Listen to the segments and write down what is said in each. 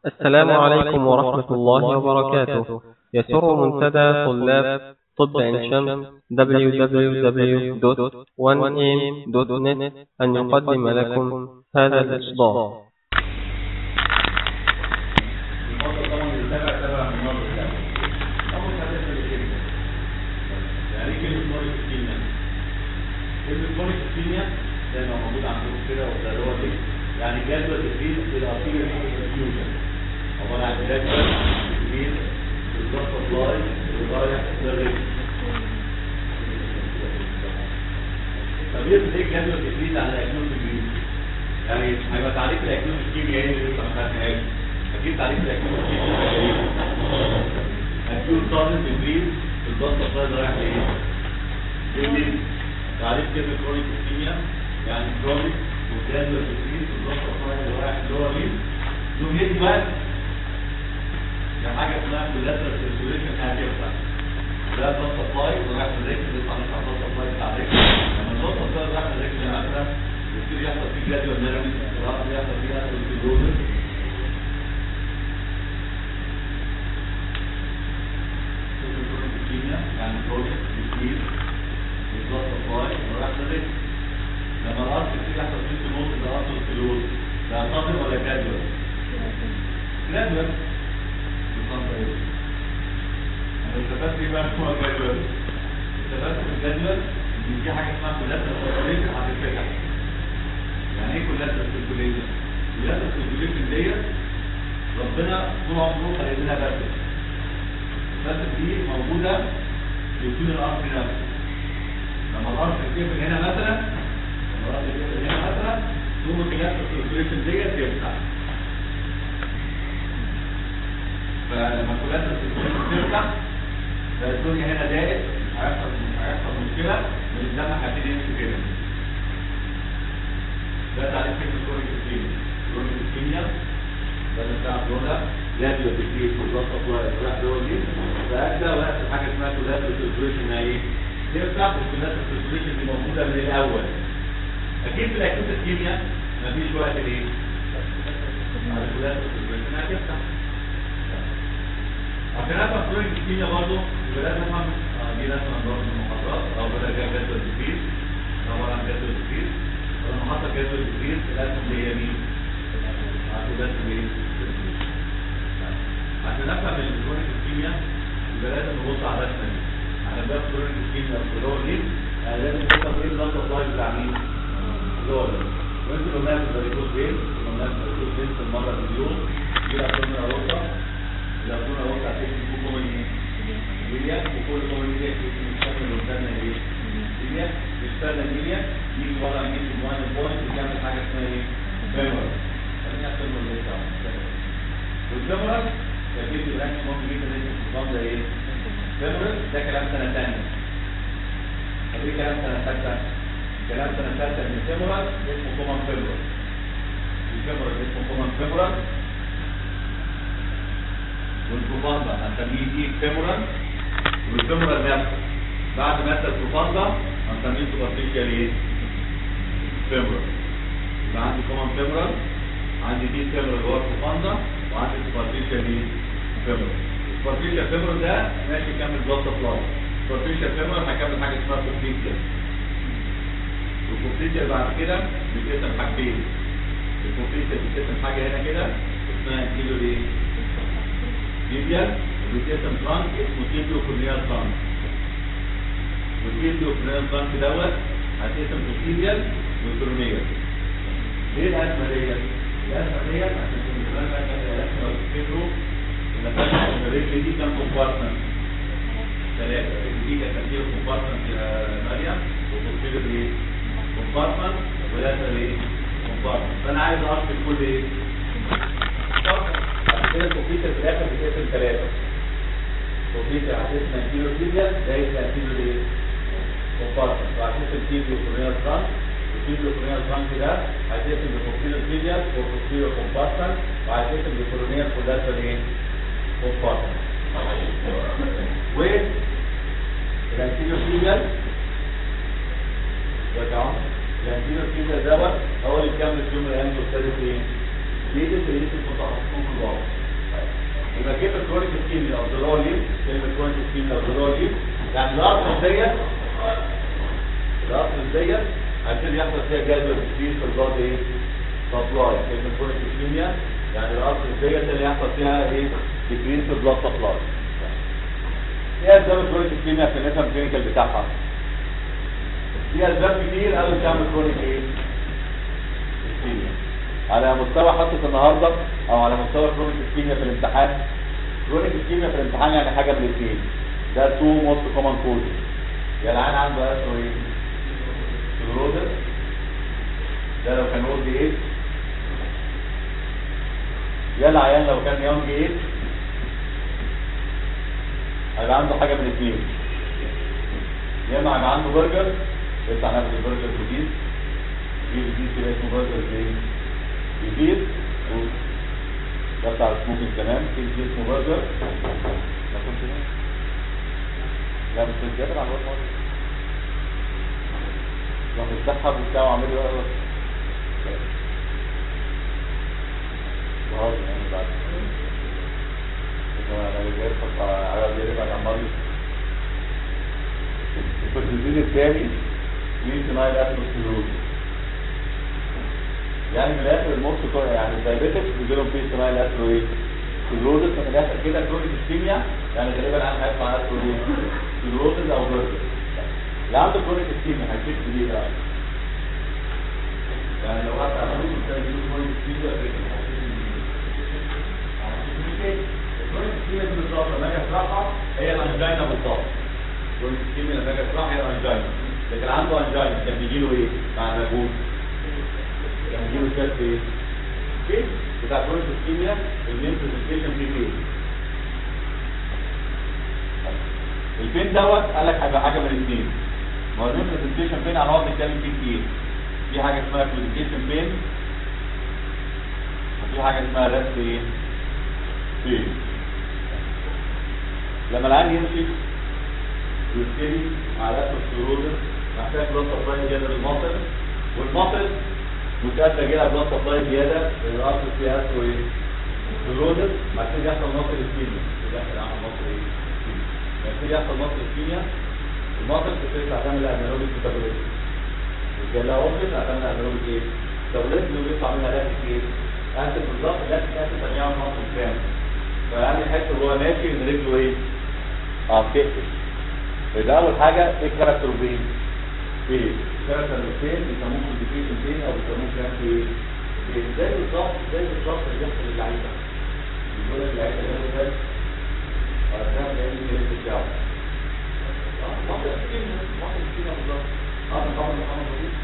السلام عليكم ورحمة الله وبركاته يسر منتدى طلاب طب عين شمس www.1am.net أن يقدم لكم هذا الإصدار الموضوع طبعا اللي تابع تابع من الموضوع ده اول حاجه في الكلمه يعني ايه كلمه كرونيك اسكيميا كلمه كرونيك اسكيميا زي ما موجود عندكم كده وده اللي هو دي يعني جدول تدريب الارتيريال انفيوجن عباره عن جدول تدريب بالظبط سبلاي رايح للرجل طب يفرق ايه جدول تدريب على الاكنوم تدريب يعني هيبقى تعريف الاكنوم الكيميائي اللي لسه ما خدناهاش اكيد تعريف الاكيوت اكيوت صادم تدريب في الضغط الصايد رايح لايه؟ يمكن تعريف كلمه كرونيك اسكيميا يعني كرونيك وجدول تدريب في الضغط الصايد اللي رايح اللي هو مين؟ دول يدي بقى يعني حاجه اسمها كولاترال سيركيوليشن هتفتح ده الضغط الصايد ورايح للرجل بيطلع على الضغط الصايد بتاع الرجل لما الضغط الصايد رايح للرجل زي ما عرفنا يبتدي يحصل فيه جدول نيرفي يحصل فيه اثيروسكليروزس يعني بروجكت كتير بالظبط فاي وراح للرجل لما الارض كتير يحصل فيه سموت ده اصل الفلوس ده صادم ولا جدول؟ جدول بالظبط ايه؟ انا استفدت ايه بقى هو الجدول؟ استفدت من الجدول ان في حاجه اسمها كولاترال سيركيوليشن هتتفتح يعني ايه كولاترال سيركيوليشن؟ كولاترال سيركيوليشن ديت ربنا طول عمره خلق لنا بس بس دي موجودة في طول الأرض نفسه لما الأرض تقفل هنا مثلا لما الأرض تقفل هنا مثلا تقوم الكلاس السيركيوليشن ديت تفتح فلما الكلاس السيركيوليشن تفتح فالدنيا هنا ضاقت هيحصل هيحصل مشكلة من الدم هيبتدي يمشي كده ده تعريف كلمة كرونيك اسكيميا كرونيك اسكيميا ده اللي بتاع دولة لازم تكتيك وتوصف وراح دول دي فأبدأ ويحصل حاجة اسمها كولاترال سيركيوليشن ايه؟ تفتح والكولاترال سيركيوليشن دي موجودة من الأول أكيد في الأكيوت اسكيميا مفيش وقت ليه؟ على الكولاترال سيركيوليشن هتفتح عشان افهم كرونيك اسكيميا برضه يبقى لازم افهم دي لازم نروح من المحاضرات او بدأ جاب جدول كتير عبارة عن جدول كتير ولما حصل جدول كتير لازم اللي هي مين؟ لازم ايه؟ عشان افهم الكرونيك اسكيميا يبقى لازم نبص على الرسمه دي على باب كرونيك اسكيميا اللي هو ليه لازم نفهم ايه الضغط الصايد بتاع مين اللي هو ده وانت لو ناخد بريكوز بين لو ناخد بريكوز بين في المره في اليوم دي الابدومين اروطه الابدومين اروطه هتكتب فوق كومن ميليا وكل كومن ميليا يكتب مستنى قدامنا ايه ميليا مستنى ميليا يجي ورا يجي وان بوينت ويعمل حاجه اسمها ايه فيمور خليني اكتب له اللي بتاعه والفيمورال فكيف الرانش ممكن جدا ان النظام ده ايه؟ فيمورال ده كلام سنه ثانيه طب ايه كلام سنه ثالثه؟ كلام سنه ثالثه ان الفيمورال اسمه كومن فيمورال الفيمورال اسمه كومن فيمورال والبروفاندا هنسميه دي فيمورال والفيمورال نفسه بعد ما ادى البروفاندا هنسميه سوبرفيشال ايه؟ فيمورال يبقى عندي كومن فيمورال عندي دي فيمورال اللي هو البروفاندا وعندي سوبرفيشال ايه؟ فيمورال السوبرفيشال فيمورال ده ماشي يكمل بلاد سبلاي السوبرفيشال فيمورال هيكمل حاجه اسمها كومبليتيال والكومبليتيال بعد كده بيتقسم حاجتين الكومبليتيال بيتقسم حاجه هنا كده اسمها كيلو ايه؟ ليبيال وبيتقسم ترانك اسمه تيبيو كورنيال ترانك والتيبيو كورنيال ترانك دوت هتقسم كومبليتيال وكورنيال ليه الازمه ديت؟ الازمه ديت عشان الانسان بقى كان الازمه لو تفتكروا ان الرجل دي كان كومبارتمنت ثلاثه الرجل دي كانت تفكير كومبارتمنت يا مريم وتفكير ايه؟ كومبارتمنت وثلاثه ايه؟ كومبارتمنت فانا عايز ارصد كل ايه؟ بعد كده الكمبيوتر في الاخر بتقسم ثلاثه الكمبيوتر هتقسم كيلو سيريال ده يبقى كيلو ايه؟ كومبارتمنت وهتقسم كيلو كورنيال ترانس الفيديو كورنيال فرانك ده هيتقسم لفوكسيلو فيديال وفوكسيلو كومبارتمنت وهيتقسم لكورونيال كولاترال ايه؟ كومبارتمنت و الانتيريو فيديال رجعوا الانتيريو فيديال دوت هو اللي بيكمل فيهم الانتو ابتدت ايه؟ ليه اللي متخصصين في الواقع ischemia of the lower limb كلمة chronic ischemia of the lower limb يعني الأرض ديت الأرض ديت عشان يحصل فيها جدول كتير في البلاد ايه؟ سبلاي كلمة chronic ischemia يعني الأرض ديت اللي يحصل فيها ايه؟ decrease في البلاد سبلاي ايه اسباب الكرونيك ischemia عشان نفهم الكلينيكال بتاعها؟ في اسباب كتير قالوا تعمل كرونيك ايه؟ ischemia على مستوى حصة النهاردة او على مستوى كرونيك ischemia في الامتحان كرونيك ischemia في الامتحان يعني حاجة من الاثنين ده تو موست كومن كوز يا العيان عنده اسمه ايه؟ سكلروزس ده لو كان اولد ايج يا العيان لو كان يونج ايج هيبقى عنده حاجة من الاثنين يا اما هيبقى عنده برجر يطلع نفس البرجر جديد في جديد كده اسمه برجر زي جديد ده بتاع السموكينج كمان في جديد اسمه برجر ما كنت هنا؟ لا مش الجبل على الوقت لو متسحب وبتاع وعامل له وهذا يعني بعد انا جاي فتح على دي بعد عمال البروتين الثاني مين تنايل اثروسكلروز يعني من الاخر الموست يعني الدايبيتكس بيجي لهم فيه تنايل اثرو ايه سكلروزس من الاخر كده كرونيك اسكيميا يعني غالبا عن هيطلع اثرو ايه سكلروزس او برجر اللي عنده كرونيك اسكيميا هيشيك ليه بقى يعني لو قعدت على الريق بتلاقي له كرونيك اسكيميا الكرونيك اسكيميا دي بالظبط لما اجي اشرحها هي الانجينا بالظبط كرونيك اسكيميا لما اجي اشرحها هي الانجينا لكن عنده انجينا كان بيجي له ايه مع اللاجون كان بيجي له شات ايه كيس بتاع كرونيك اسكيميا المين برزنتيشن فيه كيس البين دوت قال لك هيبقى حاجه من الاثنين ما هو المين برزنتيشن بين هنقعد نتكلم فيه كتير في حاجه اسمها كلوديكيشن بين وفي حاجه اسمها ريست ايه بين لما العيان يمشي ويبتدي على اثروسكلروزس محتاج بلاد سبلاي زياده للمصل والمصل متأكد جاي لها بلاد سبلاي زياده الارض فيها اثرو ايه سكلروزس بعد كده يحصل مصل اسكيميا يحصل عمل مصل ايه بعد كده يحصل مصل اسكيميا المصل بتبتدي تعتمد على انيروبيك ميتابوليزم وكان لها اوبشن تعتمد على انيروبيك ايه ميتابوليزم اللي بيطلع منها لاكتيك ايه اسيد بالظبط لاكتيك اسيد بيعمل مصل كام فيعني يحس وهو ماشي ان رجله ايه اه تقفل يبقى اول حاجه ايه كاركتر بين فين كاركتر الفين بيسموه كونديكيشن فين او بيسموه كلام في ايه فين زي بالظبط زي بالظبط اللي بيحصل للعيبه بيقول لك اللعيبه اللي ده ارقام ده اللي بتاعه اه واحد سكين واحد سكين بالظبط اه طبعا محمد ربيع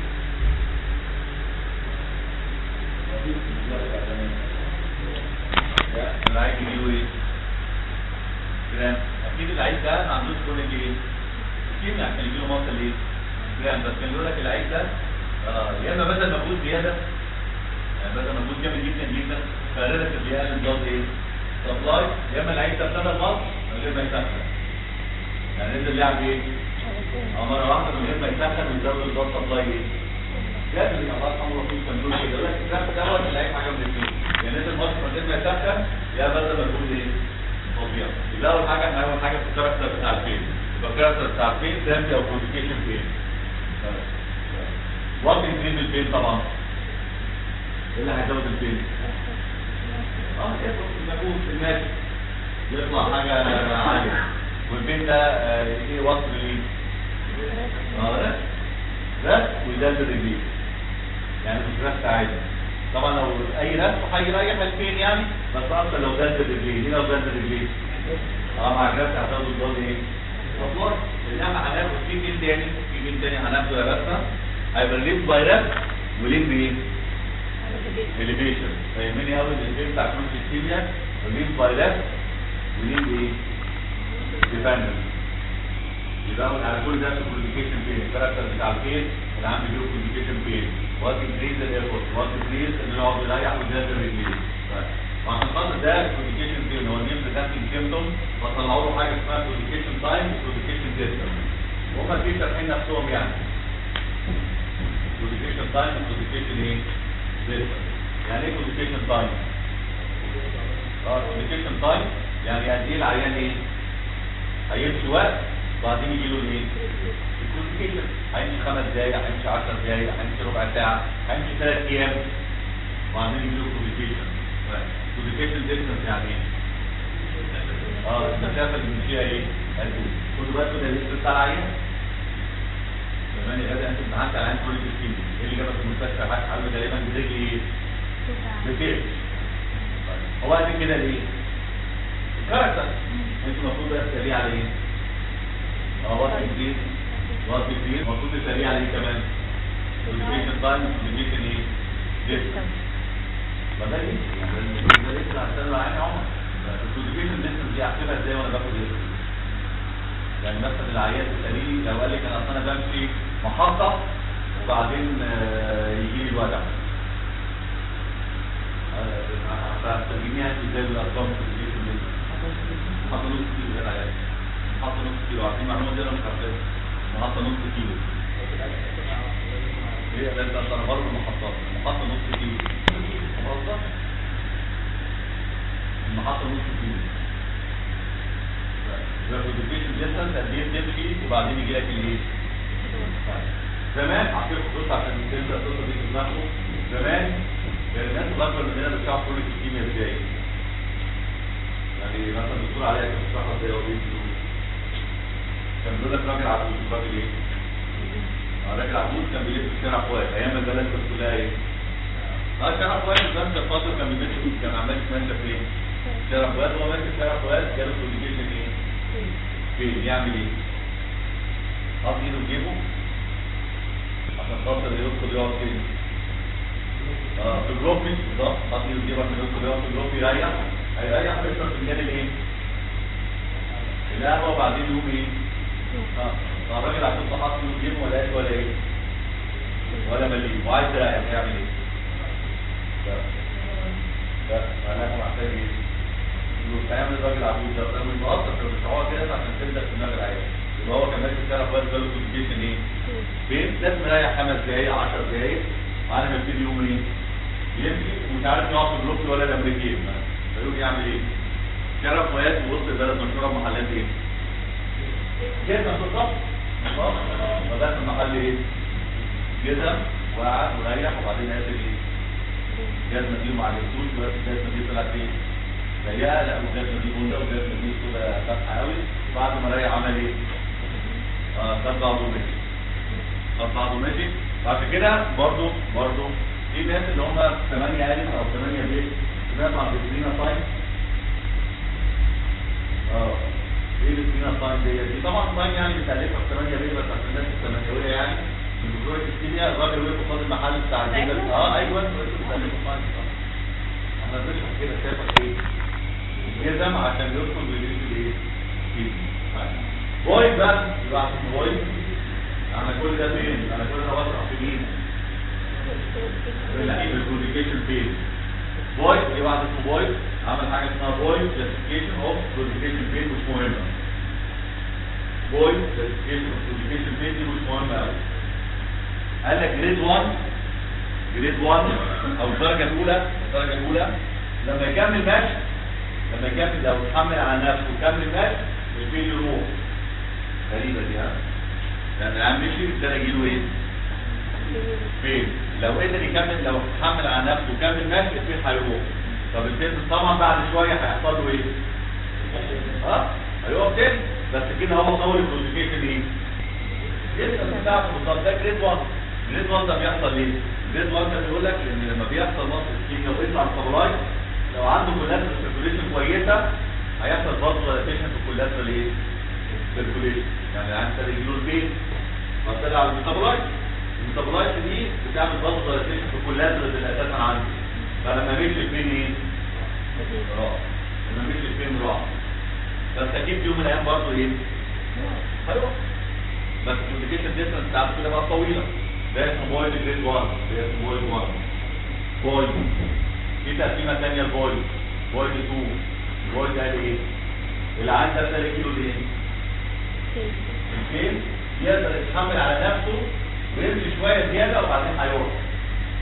العيب يجيله ايه؟ جرام اكيد العيب ده ما عندوش كل ايه؟ كيمياء عشان يجيله مصل ايه؟ جرام بس كان بيقول لك العيب ده اه يا اما بدل مجهود زياده يعني بدل مجهود جامد جدا جدا فريلاتيف بيقلل الضغط ايه؟ سبلاي يا اما العيب ده ابتدى مصر من غير ما يسخن يعني نزل لعب ايه؟ اه مره واحده من غير ما يسخن ويزود الضغط سبلاي ايه؟ جامد يا الله الامر فيه كان بيقول كده يقول لك الكلام دوت العيب حاجه من الاثنين يعني نزل مصر من غير ما يسخن يا بدل مجهود ايه؟ فظيع يبقى اول حاجه احنا اول حاجه في الكاركتر بتاع الفيلم يبقى الكاركتر بتاع الفيلم سامبي او كوميونيكيشن فين وات انكريز الفين طبعا ايه اللي هيزود الفين اه يخلص المجهود في الماشي يطلع حاجه عاليه والفين ده آه، ايه وصل ليه اه ده ده ويدل الرجلين يعني مش رفع عادي طبعا لو اي رفع هيريح الفين يعني بس اكتر لو دل الرجلين هنا لو دل الرجلين اه مع الرفع هتاخد الضغط ايه والله انما هناخد في مين تاني في مين تاني هناخده يا رفع هيبقى ليف باي رفع وليف بايه elevation فيهمني قوي الاليفيشن بتاع كروس الكيمياء وليف باي رفع وليف ايه ديبندنت يبقى على كل ده في كوميونيكيشن فين الكاركتر بتاع الفين اللي عندي بيو كوميونيكيشن فين وات انكريز الايربورت وات انكريز ان هو بيريح ويزيد الرجلين وعشان خاطر ده كوميونيكيشن فين هو النيم بريزنتنج سيمتوم فطلعوا له حاجه اسمها كوميونيكيشن تايم وكوميونيكيشن ديستنس وهم في شارحين نفسهم يعني كوميونيكيشن تايم وكوميونيكيشن ايه ديستنس يعني ايه كوميونيكيشن تايم اه كوميونيكيشن تايم يعني قد ايه العيان ايه هيمشي وقت وبعدين يجي له الايه الكونتيكيشن هيمشي خمس دقايق هيمشي 10 دقايق هيمشي ربع ساعه هيمشي ثلاث ايام وبعدين يجي له كونتيكيشن كونتيكيشن ديستنس يعني ايه اه المسافه اللي بنمشيها ايه قد ايه خدوا بالكم ده الليست بتاع العيان زمان يا جدع انت امتحنت على عين كل السكين ايه اللي جابك المستشفى قال له غالبا برجلي ايه بكيف هو قال كده ليه كاركتر انت المفروض بقى تساليه على ايه اه وقت كبير وقت كبير المفروض تساليه على ايه كمان كوميونيكيشن تايم كوميونيكيشن ايه ديستنس ما ده ليه يعني ده لسه عشان العين عمر الكوميونيكيشن ديستنس دي احسبها ازاي وانا باخد ايه يعني مثلا العيان تساليه لو قال لك انا اصل انا بمشي محطه وبعدين آه، يجي لي الوجع هترجميها ازاي بالارقام في البيت اللي حط نص كيلو ده العيان حط نص كيلو عارفين المعلومه دي انا مش عارفها حط نص كيلو هي ده ده انا برضه محطات محطه نص كيلو محطه المحطه نص كيلو الريبوزيشن ديستانس قد ايه بتمشي وبعدين يجي لك الايه؟ زمان هحكي قصه عشان تبدا القصه دي في دماغكم زمان كان الناس الاكبر مننا بتشرح كل الكيمياء ازاي يعني مثلا الدكتور عليا كان بيشرحها ازاي هو بيدي كان بيقول لك راجل عجوز راجل ايه؟ آه، راجل عجوز كان بيلف في شارع فؤاد ايام ما البلد كانت كلها ايه؟ اه شارع فؤاد بس الفتره كان بيمشي كان عمال يتمشى فين؟ شارع فؤاد هو ماشي في شارع فؤاد جاله كوميونيكيشن ايه؟ فين يعمل ايه؟ حط ايده في جيبه عشان خاطر يدخل يقعد فين؟ اه في الجروبي بالظبط حط ايده في جيبه عشان يدخل يقعد في الجروبي يريح هيريح بيشرب فنجان الايه؟ القهوه وبعدين يقوم ايه؟ اه فالراجل عشان حط ايده في جيبه ولا قال ولا ايه؟ ولا مليم وعايز يريح هيعمل ايه؟ لا لا معناها محتاج ايه؟ هيعمل الراجل عجوز ده ده متأثر في الشعور كده عشان تبدا في دماغ العيال يبقى هو كمان في الشارع فؤاد جاله كوميونيكيشن ايه؟ فين؟ لازم يريح خمس دقايق 10 دقايق على ما يبتدي يقوم ايه؟ يمشي ومش عارف يقعد في البلوك ولا الامريكين فيقوم يعمل ايه؟ شارع فؤاد في وسط البلد مشهوره بمحلات ايه؟ جزم بالظبط بالظبط فده في المحل ايه؟ جزم وقعد وريح وبعدين قال ايه؟ الجزمه دي ما عجبتوش والجزمه دي طلعت ايه؟ ضيقه لا والجزمه دي بوزه والجزمه دي كده فاتحه قوي بعد ما ريح عمل ايه؟ اه خد بعضه ومشي خد بعضه ومشي بعد كده برضه برضه في ناس اللي هم 8 الف او 8 ب سمعت عن بسرينا ساين اه ايه بسرينا ساين ديت دي طبعا ساين يعني بتالفها في 8 ب بس عشان الناس الثمانيويه يعني من بتوع الكيمياء الراجل وقف قصاد المحل بتاع الجبل اه ايوه بتالفها ساين احنا بنشرح كده شايفك ايه جزم عشان يدخل بالريش الايه فيه بويد بقى يبقى عشان بويد انا كل ده فين انا كل ده بشرح في مين في الكوديفيكيشن فين بويد يبقى عشان بويد عمل حاجه اسمها بويد كلاسيفيكيشن اوف كوديفيكيشن فين مش مهمه بويد كلاسيفيكيشن اوف كوديفيكيشن فين دي مش مهمه قوي قال لك جريد 1 جريد 1 او الدرجه الاولى الدرجه الاولى لما يكمل ماشي لما يكمل لو يتحمل على نفسه ويكمل ماشي الفيل يروح غريبه دي ها لان العام مشي ابتدى يجي له ايه؟ فين؟ لو قدر يكمل لو اتحمل على نفسه وكمل ماشي الفيل هيروح طب الفيل طبعا بعد شويه هيحصل له ايه؟ ها؟ هيقف تاني بس كده هو طول الكوزيفيكيشن ايه؟ لسه بتاعته بالظبط ده جريد 1 جريد 1 ده بيحصل ليه؟ جريد 1 ده بيقول لك ان لما بيحصل نقص الكيمياء ويطلع الكابلايت لو عنده كولاترال سيركوليشن كويسه هيحصل برضه ريليشن في الكولاترال ايه؟ سيركوليشن يعني عند يجيله البيت فطلع على الميتابولايت الميتابولايت دي بتعمل برضه ريليشن في الكولاترال اللي اساسا عنده فلما مشي فين ايه؟ راح لما مشي فين راح بس اكيد في يوم من الايام برضه ايه؟ هيروح بس الكوميونيكيشن ديستنس بتاعته كده بقى طويله ده اسمه بويد جريد 1 ده اسمه بويد 1 بويد في تقسيمه ثانيه البويد بويد 2 بويد قال ايه؟ اللي عنده 3 كيلو ليه؟ الفين يقدر يتحمل على نفسه ويمشي شويه زياده وبعدين هيقع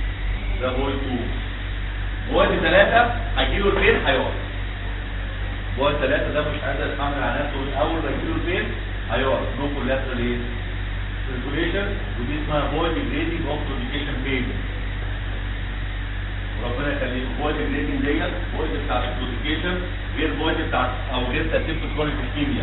ده بويد 2 بويد 3 هيجيله الفين هيقع بوينت 3 ده مش قادر يتحمل على نفسه من اول ما يجيله البين هيقف نو كولاترال ايه سيركوليشن ودي اسمها فويد جريدنج اوف كوميونيكيشن بين وربنا يخليك فويد جريدنج ديت فويد بتاعت الكوميونيكيشن غير فويد بتاعت او غير ترتيب كرونيك اسكيميا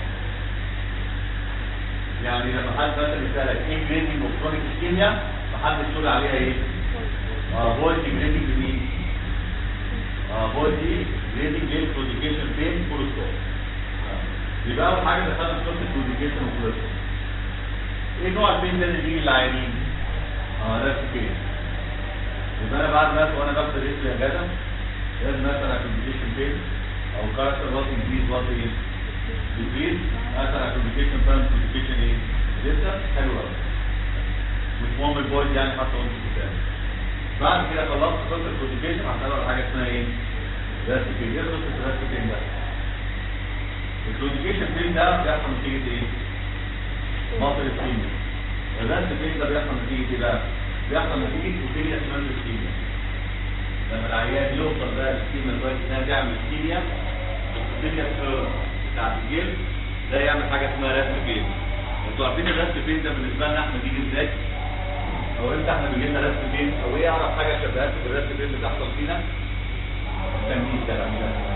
يعني لما حد مثلا يسالك ايه جريدنج اوف كرونيك اسكيميا محدش يقول عليها ايه؟ اه فويد جريدنج مين؟ اه فويد دي جريدنج للكوميونيكيشن بين فول ستوب يبقى اول حاجه دخلنا في قصه الكوميونيكيشن وفول ستوب ايه نوع البين ده اللي بيجي للعيانين؟ اه ده فين يبقى انا بعد ما وانا باخد الاسم يا جدع لازم مثلا كوميونيكيشن بين او كاركتر وات انكريز وات ايه ديكريز مثلا كوميونيكيشن فاهم كوميونيكيشن ايه لسه حلو قوي مش مهم البوينت يعني حتى وانت بتتكلم بعد كده خلصت قصه الكوميونيكيشن هتدور حاجه اسمها ايه؟ راسبين ايه قصه الراسبين ده؟ الكوميونيكيشن بين ده بيحصل نتيجه ايه؟ مصر الكيمياء الراسبين ده بيحصل نتيجه ايه بقى؟ بيحصل نتيجه وكيمياء اسمها الكيمياء لما العيان يوصل بقى للكيمياء لغايه انها تعمل كيمياء الكيمياء بتاعت الجلد ده يعمل حاجه اسمها راسبين انتوا عارفين الراسبين ده بالنسبه لنا احنا بيجي ازاي؟ او امتى احنا بيجي لنا راس بين او ايه اعرف حاجه شبهات في الراس بين بتحصل فينا تمييز كلام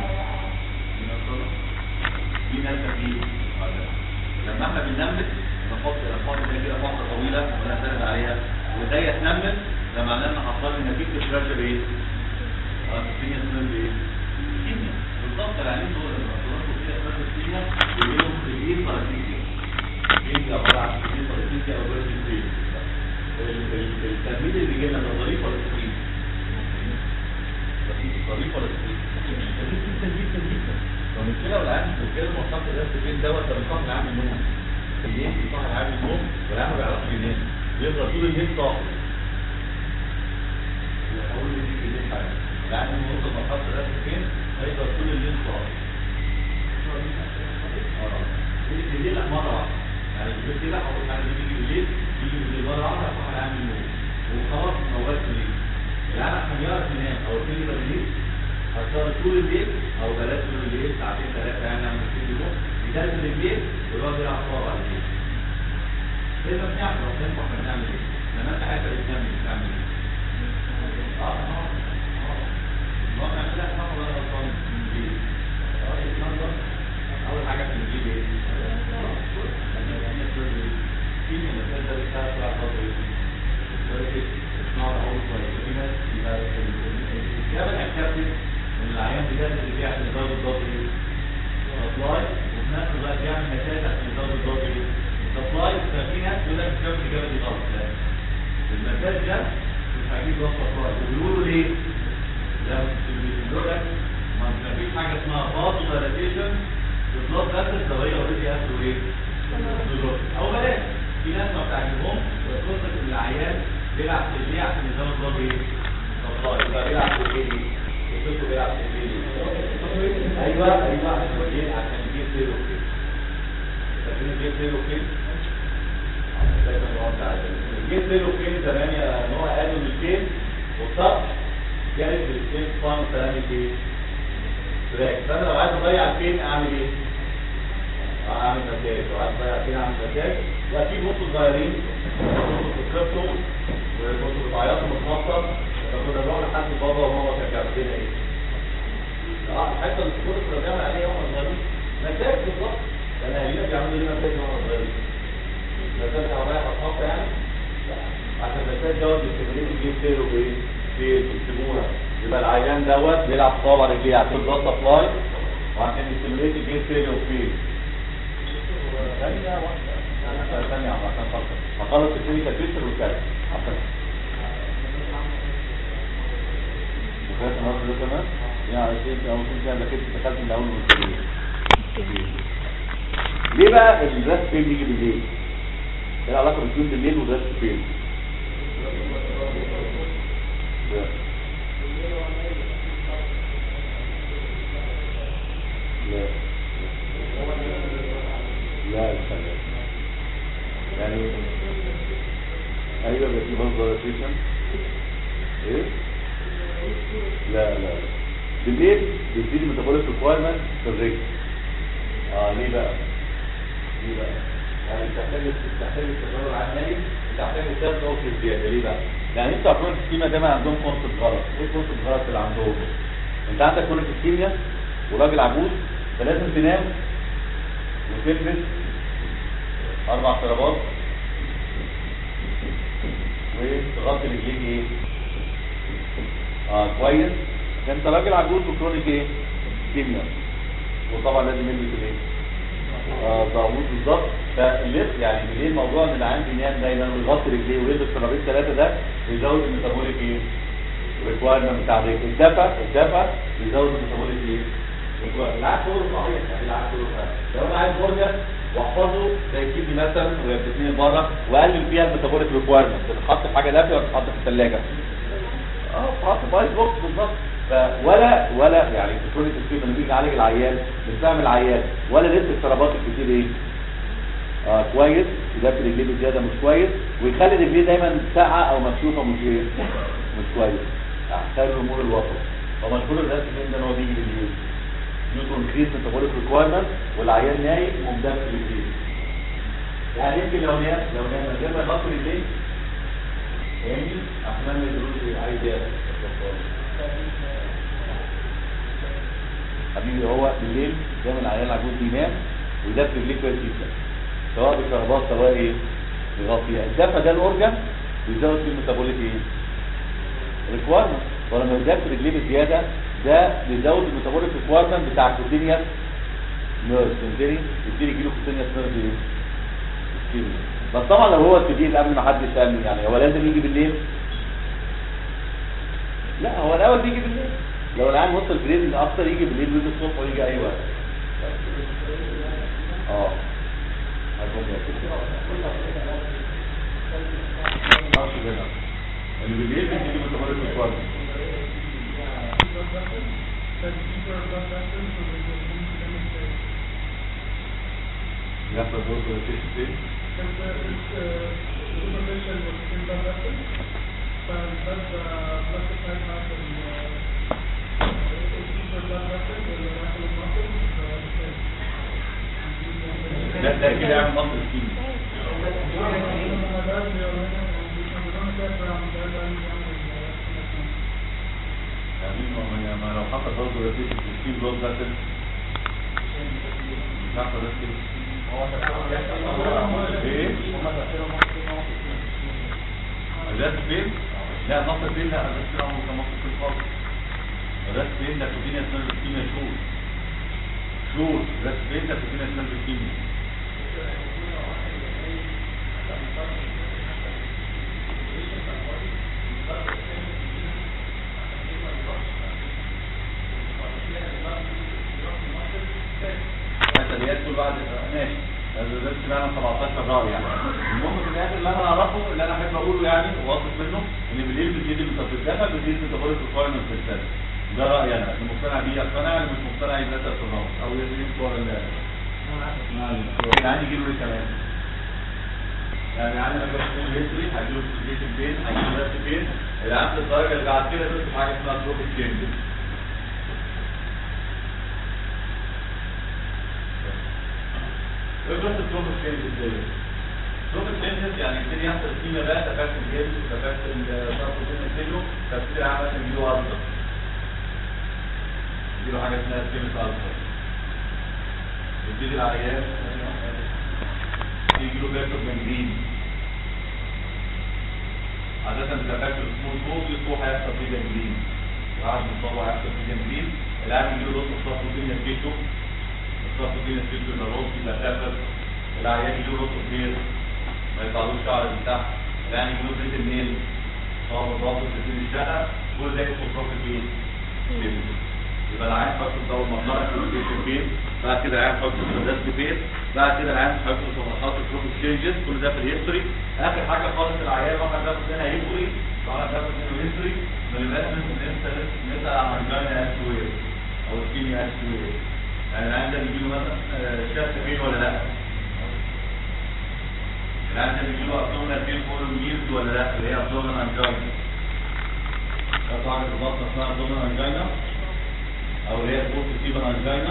في ناس تمييز لما احنا بننمل نحط نحط زي كده فتره طويله ونعتمد عليها وده يتنمل ده معناه ان حصل لي نتيجه الفراشه بايه؟ اه الدنيا اسمها ايه؟ كيمياء بالظبط العيانين دول لما بيوصلوا فيها فراشه الكيمياء بيجي لهم ايه باراسيتيا ايه عباره عن ايه باراسيتيا او باراسيتيا التلميذ اللي جينا ده ظريف ولا تقيل؟ ظريف ولا تقيل؟ ظريف جدا جدا جدا فالمشكله والعيان المشكله مرتبط الناس فين دوت ده بيصحى العام النوم الليل بيصحى العام النوم والعيان ما بيعرفش ينام بيفضل طول الليل صاحي اقول لي دي الليل حاجه العيان لما يوصل مرحله الناس فين هيفضل طول الليل صاحي اه يجي الليل مره واحده يعني بالليل كده اول حاجه بيجي بالليل يجي بالليل مره واحده يصحى العام النوم وخلاص موال الليل العيان عشان يعرف ينام او يبتدي بالليل هتشتغل طول الليل او بلاش طول الليل ساعتين ثلاثه يعني نعمل كل يوم ينزل الليل ويقعد يلعب كوره بعد الليل كده بنعمل لو بننفع احنا بنعمل ايه؟ لما انت حتى بتنام بتعمل ايه؟ اه اه اه الواقع لا صح ولا غلطان من الجيل اه يتنظر اول حاجه في الجيل ايه؟ كيمياء المثال ده بيشتغل في العقاد ايه؟ اسمعوا اول كويس في ناس يبقى الإجابة الاعتمد ان العيان بجد اللي بيعمل نظام الضغط ايه؟ سبلاي وفي نفس الوقت بيعمل مساج عشان نظام الضغط ايه؟ سبلاي ففي ناس يقول لك الإجابة الإجابة دي غلط لا المساج ده مش هيجيب ضغط سبلاي وبيقولوا ليه؟ ده بيقول لك ما فيش حاجة اسمها باطو دايلاتيشن في البلاد فاسل لو هي اوريدي اخده ايه؟ او بلاش في ناس ما بتعجبهمش وتقول لك ان العيان بيلعب في الليل عشان نظام الضغط ايه؟ الله يبقى بيلعب في الليل وصلته بيلعب في الليل ايوه ايوه عشان الليل عشان يجيب زيرو كده فاكرين يجيب زيرو كده الجيب زيرو كده زمان يا ان هو قالوا الكيل والسطح جالس بالكيل فان سلامي ايه تراك فانا لو عايز اضيع الكيل اعمل ايه؟ اعمل مساج لو عايز اضيع الكيل اعمل مساج واكيد بصوا صغيرين بصوا في الكرتون وبصوا بتعيطوا متنطط فكنا بنروح لحد بابا وماما كانوا بيعملوا لنا ايه؟ اه الحته اللي كنا كنا بنعمل عليها واحنا صغيرين مساج بالظبط لان اهالينا بيعملوا لنا مساج واحنا صغيرين مساج حواليها خطافه يعني لا عشان المساج دوت بيستخدموا الجيب سيرو بايه؟ سير بيكتبوها يبقى العيان دوت بيلعب صوابع رجليه عشان البلاد سبلاي وعشان يستمريت الجيب سيرو فين؟ ثانية واحدة ثانية عشان خاطر هخلص الكلينيكال بيكتشر والكلام عشان فات النهارده ده كمان يعني كنت او كنت انا كنت دخلت من اول المسؤوليه ليه بقى الراس فين بيجي بالليل؟ ايه العلاقه بين بالليل والراس فين؟ لا لا لا يعني ايوه بس في منظر ايه؟ لا لا بالليل بيبتدي ميتابوليك ريكوايرمنت في الرجل اه ليه بقى؟ ليه بقى؟ يعني انت محتاج تحتاج التكرار على النايم انت محتاج تاخد اوكسجين زياده ليه بقى؟ يعني انت كرونيك اسكيميا دايما عندهم كونسبت غلط ايه الكونسبت غلط اللي عندهم؟ انت عندك كرونيك اسكيميا وراجل عجوز فلازم تنام وتلبس اربع ضربات وتغطي رجليك ايه؟ اه كويس انت راجل عجوز وكرونيك ايه؟ اسكيميا وطبعا لازم يلبس الايه؟ اه ضابوط بالظبط فاللبس يعني بالليل موضوع ان العيان بينام دايما ويغطي رجليه ويلبس شرابين ثلاثه ده بيزود الميتابوليك ايه؟ ريكوايرمنت بتاع الرجل الدفع الدفع بيزود الميتابوليك ايه؟ requirement. العكس هو صحيح يعني العكس هو صحيح لو انا عايز برجر واحفظه زي كيدني مثلا وهي بتتنين بره واقلل فيها الميتابوليك ريكوايرمنت بتتحط في حاجه دافيه ولا بتتحط في الثلاجه؟ اه بتتحط في ايس بوكس بالظبط ف- ولا ولا يعني في كل تسكيب لما بيجي نعالج العيان بنفهم العيان ولا لسه الشرابات الكتير ايه؟ اه كويس يدفي رجليه بزياده مش كويس ويخلي رجليه دايما ساقعه او مكشوفه مش ايه؟ مش كويس خير الامور الوسط فمشهور الناس فين ده ان هو بيجي بالليل نيوترون كريس ميتابوليك ريكوايرمنت والعيان نايم ومدفي رجليه يعني يمكن لو نام لو نام من غير ما يغطي رجليه فاهمني؟ احنا ما يقولوش عايز ياكل حبيبي هو بالليل زي ما العيال العجوز بينام ويدفي رجليه كويس جدا سواء بالكهرباء سواء ايه يغطيها الدفع ده الاورجن بيزود فيه الميتابوليك ايه ريكوايرمنت ولما يدفي رجليه بزياده ده بيزود الميتابوليك ريكوايرمنت بتاع الكوتينيوس نيرف فهمتني يبتدي يجيله كوتينيوس نيرف ايه ischemia. بس طبعا لو هو الجديد قبل ما حد يسالني يعني هو لازم يجي بالليل لا هو الاول بيجي بالليل لو العيان وصل جريد اكتر يجي بالليل ويجي الصبح ويجي اي وقت اه هيكون اللي بالليل بيجي متمرد بالكوارث يحصل برضه روتيشن فين؟ ده ده كده يعمل مصر سكيني يعني ما ما لو حصل برضه روتيشن في السكين بلوك ده كده مش عارفه ده كده ايه؟ الراس فين؟ لا مصر فين لا الراس فين عمره كان مصر فين خالص الراس فين ده كوتينيا اسمها الكيميا شهور شهور الراس فين ده كوتينيا اسمها الكيميا مثليات كل بعد ماشي ده سمعنا 17 راي يعني المهم في الاخر اللي انا اعرفه اللي انا احب اقوله يعني واثق منه ان بالليل بتزيد المتفلسفه بتزيد ميتابوليك ريكوايرمنت في السنه ده رايي انا اللي مقتنع بيه يقتنع اللي مش مقتنع يبقى في النص او يسيب ورا ال يعني يجي له ايه كمان يعني عندنا بس الهيستوري هيجيله سيتويشن فين هيجيله بس فين العمل الدرجه اللي بعد كده بس حاجه اسمها تروبيك تشينجز ايه بس التروبيك تشينجز ازاي؟ التروبيك تشينجز يعني يبتدي يحصل فيما بقى تفاعل الجلد وتفاعل الصرف كله فبتبتدي عامل يجيله ألسر يجيله حاجه اسمها سكيميك ألسر يبتدي العيان يجي له بيرتوب جنجرين عادة بتبقى في السمول فوق يصبح هيحصل فيه جنجرين بعد ما الصبح هيحصل فيه جنجرين العيان يجي له لص الصفوتين يسكيتو الصفوتين يسكيتو يبقى رص يبقى كافر العيان يجي له لص الخير ما يطلعلوش شعر من تحت العيان يجي له زيت النيل صاب الضغط في الشقة كل ده اسمه صف البيت يبقى العين حط الضوء المطلع في البيت بعد كده العين حط السداس فين بعد كده العين حط صفحات الكروب تشينجز كل ده في الهيستوري اخر حاجه خالص العيان واحد بياخد منها هيستوري واحد بياخد منها هيستوري ما يبقاش نسال نسال عن الجاينا اسوير او الكيميا اسوير يعني العين ده بيجي له مثلا شاف فين ولا لا العين ده بيجي له ابدومينال فين فور ميرز ولا لا اللي هي ابدومينال انجاينا ده طبعا البطن اسمها ابدومينال انجاينا او اللي هي بوست سيبن انجينا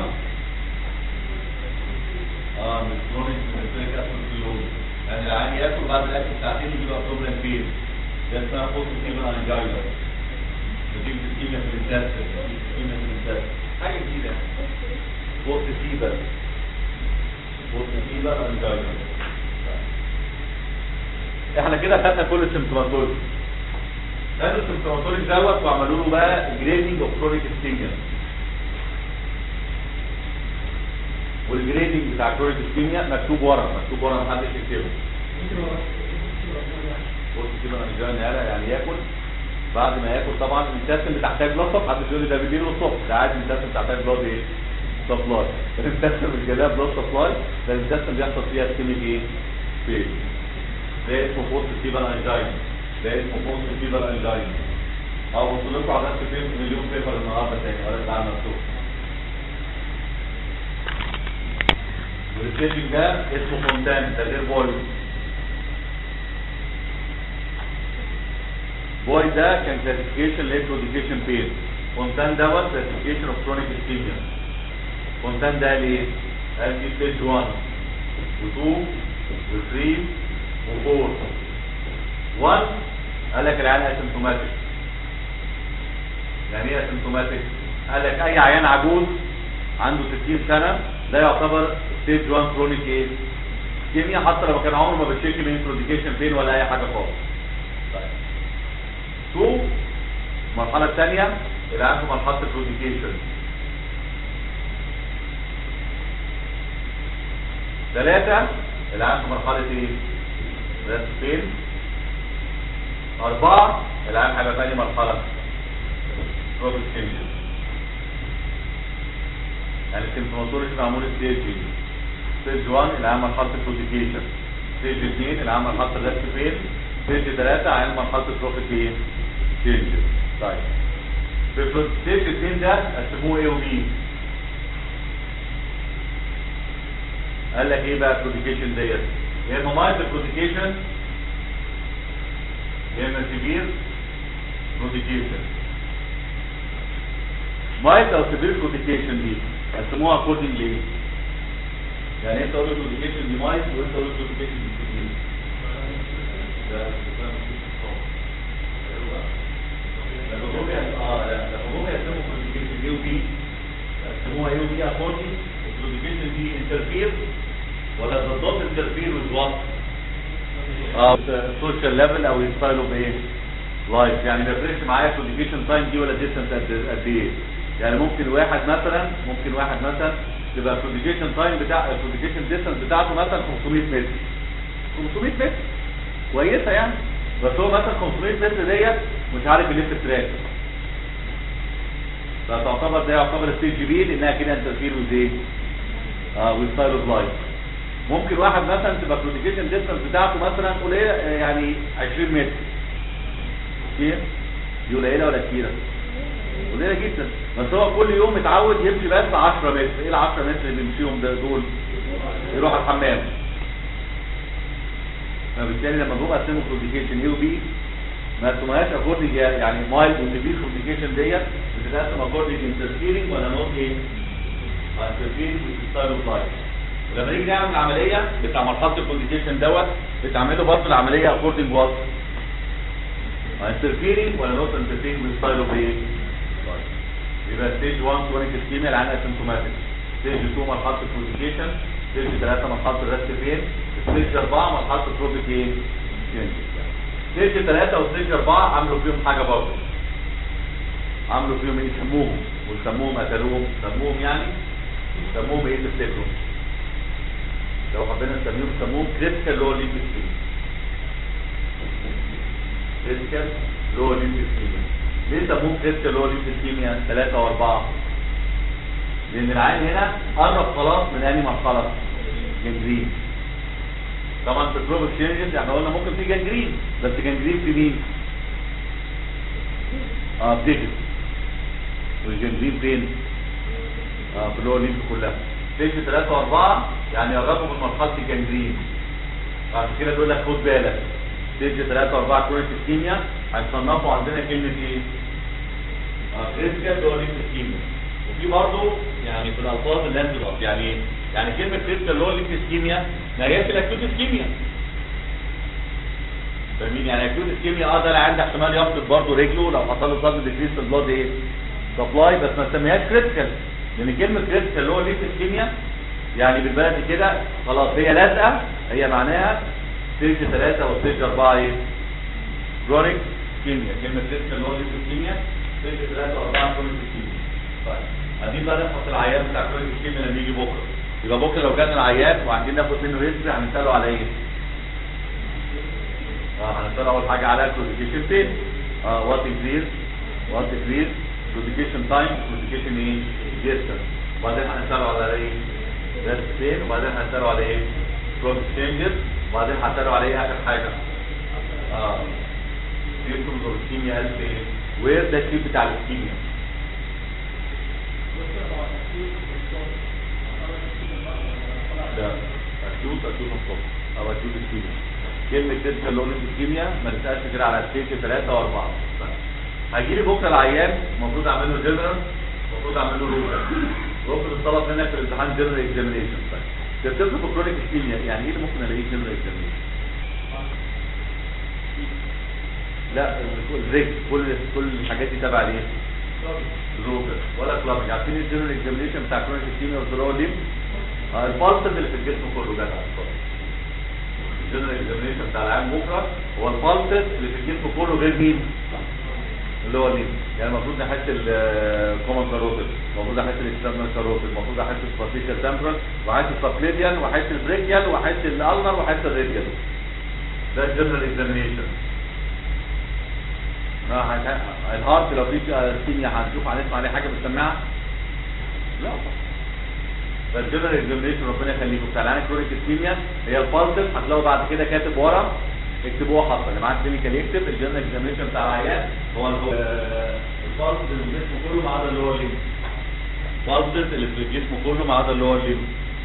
اه من كرونيك سيرك اسيد يعني العيان ياكل بعد الاكل ساعتين يجيب ابدومينال بين ده اسمها بوست سيبن انجينا بتجيب سكيميا في الانتستين سكيميا في الانتستين حاجه جديده بوست سيبن بوست سيبن انجينا احنا كده خدنا كل السيمتوماتولوجي خدوا السيمتوماتولوجي دوت وعملوا له بقى جريدنج اوف كرونيك اسكيميا والجريدنج بتاع كرونيك اسكيميا مكتوب ورا مكتوب ورا محدش يكتبه بص كده انا جاي يالا يعني ياكل بعد ما ياكل طبعا الانتستين بتحتاج بلاد سب محدش يقول لي ده بيجي له الصبح ده عادي الانتستين بتحتاج بلاد ايه؟ سبلاي الانتستين مش جايبها بلاد سبلاي ده الانتستين بيحصل فيها اسكيميك ايه؟ فيل ده اسمه بوست سيبر انجاين ده اسمه بوست سيبر انجاين او وصل لكم على نفس فيلم مليون بيبر النهارده تاني ولا تعالى مفتوح والستيجنج ده اسمه فونتان ده غير بوي بوي ده كان كلاسيفيكيشن للبروديكيشن بين فونتان دوت كلاسيفيكيشن اوف كرونيك اسكيميا فونتان ده ليه؟ قال في ستيج 1 و2 و3 و4 1 قال لك العيان اسيمتوماتيك يعني ايه اسيمتوماتيك؟ قال لك اي عيان عجوز عنده 60 سنه ده يعتبر ستيج 1 كرونيك ايه؟ كيميا حتى لو كان عمره ما بيشتكي من بروديكيشن بين ولا اي حاجه خالص. طيب. 2 المرحله الثانيه اللي عنده مرحله البروديكيشن. ثلاثة اللي عنده مرحلة ايه؟ ريست فين؟ أربعة اللي عنده حاجة ثانية مرحلة بروبستيشن يعني السيمتوماتولوجي معمول ستيج ستيج 1 اللي عامل مرحله البروتيكيشن ستيج 2 اللي عامل مرحله الريست فين ستيج 3 عامل مرحله البروفيت ستيج طيب في ستيج 2 ده قسموه ايه وبي قال لك ايه بقى البروتيكيشن ديت يا اما مايلد بروتيكيشن يا اما سيفير بروتيكيشن مايلد او سيفير بروتيكيشن دي قسموها اكوردنج ليه؟ يعني انت قلت كوديكيشن دي مايس وانت قلت كوديكيشن دي كوديكيشن ده لما جم اه لما جم يقسموا كوديكيشن اي وبي قسموها اي وبي اكوردنج الكوديكيشن دي انترفير ولا بالضبط انترفير وذ وات؟ اه السوشيال ليفل او الستايل اوف ايه؟ لايف يعني ما يفرقش معايا كوديكيشن تايم دي ولا ديستنس قد ايه؟ يعني ممكن واحد مثلا ممكن واحد مثلا يبقى الكوديكيشن تايم بتاع الكوديكيشن ديستنس بتاعته مثلا 500 متر 500 متر كويسه يعني بس هو مثلا 500 متر ديت مش عارف يلف التراك فتعتبر ده يعتبر ستيج بي لانها كده انترفير وذ ايه؟ اه وستايل اوف لايف ممكن واحد مثلا تبقى الكوديكيشن ديستنس بتاعته مثلا قليله يعني 20 متر كتير دي قليله ولا كتيره؟ قليله جدا بس هو كل يوم متعود يمشي بس 10 متر ايه ال 10 متر اللي بيمشيهم ده دول يروح الحمام فبالتالي لما جم قسموا كوديكيشن اي وبي ما قسموهاش اكوردنج يعني مايلد وسيفير كوديكيشن ديت بتتقسم اكوردنج انترفيرنج ولا نوت ايه؟ انترفيرنج ستايل اوف لايف ولما نيجي نعمل العمليه بتاع مرحله الكوديكيشن دوت بتعملوا برضه العمليه اكوردنج وات انترفيرنج ولا نوت انترفيرنج ستايل اوف ايه؟ يبقى ستيج 1 كرونيك اسكيميا العين اسيمتوماتيك ستيج 2 مرحله الكوديكيشن ستيج 3 مرحله الريست فين ستيج 4 مرحله التروبيك ايه؟ ستيج 3 وستيج 4 عملوا فيهم حاجه برضه عملوا فيهم ايه سموهم وسموهم قتلوهم سموهم يعني سموهم ايه تفتكروا؟ لو حبينا نسميهم سموهم كريتيكال لو ليمب سكيم كريتيكال لو ليمب سكيم ليه سموه كريتيكال لو ليمب سكيميا 3 و4 لان العين هنا قرب خلاص من انهي مرحله جنجرين طبعا في البروب اكسشينجز احنا قلنا ممكن في جنجرين بس جنجرين في مين؟ اه بتيجي والجنجرين فين؟ اه في اللي هو الليمف كلها ستيج 3 و4 يعني يقربوا من مرحله الجنجرين عشان كده بيقول لك خد بالك ستيج 3 و4 كرونيك اسكيميا هيصنفوا عندنا كلمه ايه؟ اه كريتيكال اللي هو ليمف اسكيميا وفي برضه يعني في الالفاظ اللاند بلاد يعني يعني كلمه كريتيكال اللي هو اللي في اسكيميا ما هي في الاكيوت اسكيميا فاهمين يعني اكيوت اسكيميا اه ده اللي عندي احتمال يفقد برضه رجله لو حصل له صدمه ديكريس في البلاد ايه سبلاي بس ما تسميهاش كريتيكال لان كلمه كريتيكال اللي هو اللي في اسكيميا يعني بالبلدي كده خلاص هي لازقه هي معناها ستيج 3 او ستيج 4 ايه كرونيك اسكيميا كلمه كريتيكال اللي هو اللي في اسكيميا ستيج 3 او 4 كرونيك اسكيميا طيب عايزين بقى نفحص العيان بتاع كرونيك اسكيميا لما يجي بكره يبقى بكره لو جانا العيان وعايزين ناخد منه هيستوري هنساله على ايه؟ اه هنساله اول حاجه على كلوديكيشن فين؟ اه وات انكريز وات انكريز كلوديكيشن تايم كلوديكيشن ايه؟ ديستنس وبعدين هنساله على ايه؟ بس فين وبعدين هنساله على ايه؟ كروس تشينجز وبعدين هنساله على ايه اخر حاجه؟ اه سيمتومز اوف الكيميا قال ايه؟ وير ده الشيب بتاع الكيميا ده اكيوت اكيوت الصبح او اكيوت الكيميا كلمة كريتيكال لون الكيميا ما تسألش غير على ستيج 3 و4 هيجي لي بكره العيان المفروض اعمل له جنرال المفروض اعمل له روكر روكر الطلب منك في الامتحان جنرال اكزامينيشن تكتب في كرونيك الكيميا يعني ايه اللي ممكن الاقيه جنرال اكزامينيشن لا الريك كل كل الحاجات دي تبع الايه؟ روكر ولا كلابنج عارفين الجنرال اكزامينيشن بتاع كرونيك الكيميا والزراعه ليه؟ البالسز اللي في الجسم كله ده الجنرال اكزامينيشن بتاع العام بكره هو البالسز اللي في الجسم كله غير مين؟ اللي هو ليه؟ يعني المفروض نحس الكومن كاروتيد المفروض احس الاكسترنال كاروتيد المفروض احس السباتيكال تمبرال واحس السبليديان واحس البريكيال واحس الالنر واحس الريديال ده الجنرال اكزامينيشن الهارت لو في كيمياء هنشوف هنسمع عليه حاجه بالسماعه لا فالجنرال اكزامينيشن ربنا يخليكم بتاع العين كرونيك الكيمياء هي البالسل هتلاقوا بعد كده كاتب ورا اكتبوها حصل اللي معاه كلينيكال يكتب الجنرال اكزامينيشن بتاع العيان هو البالسل اللي في الجسم كله ما عدا اللي هو الليم البالسل اللي في الجسم كله ما عدا اللي هو الليم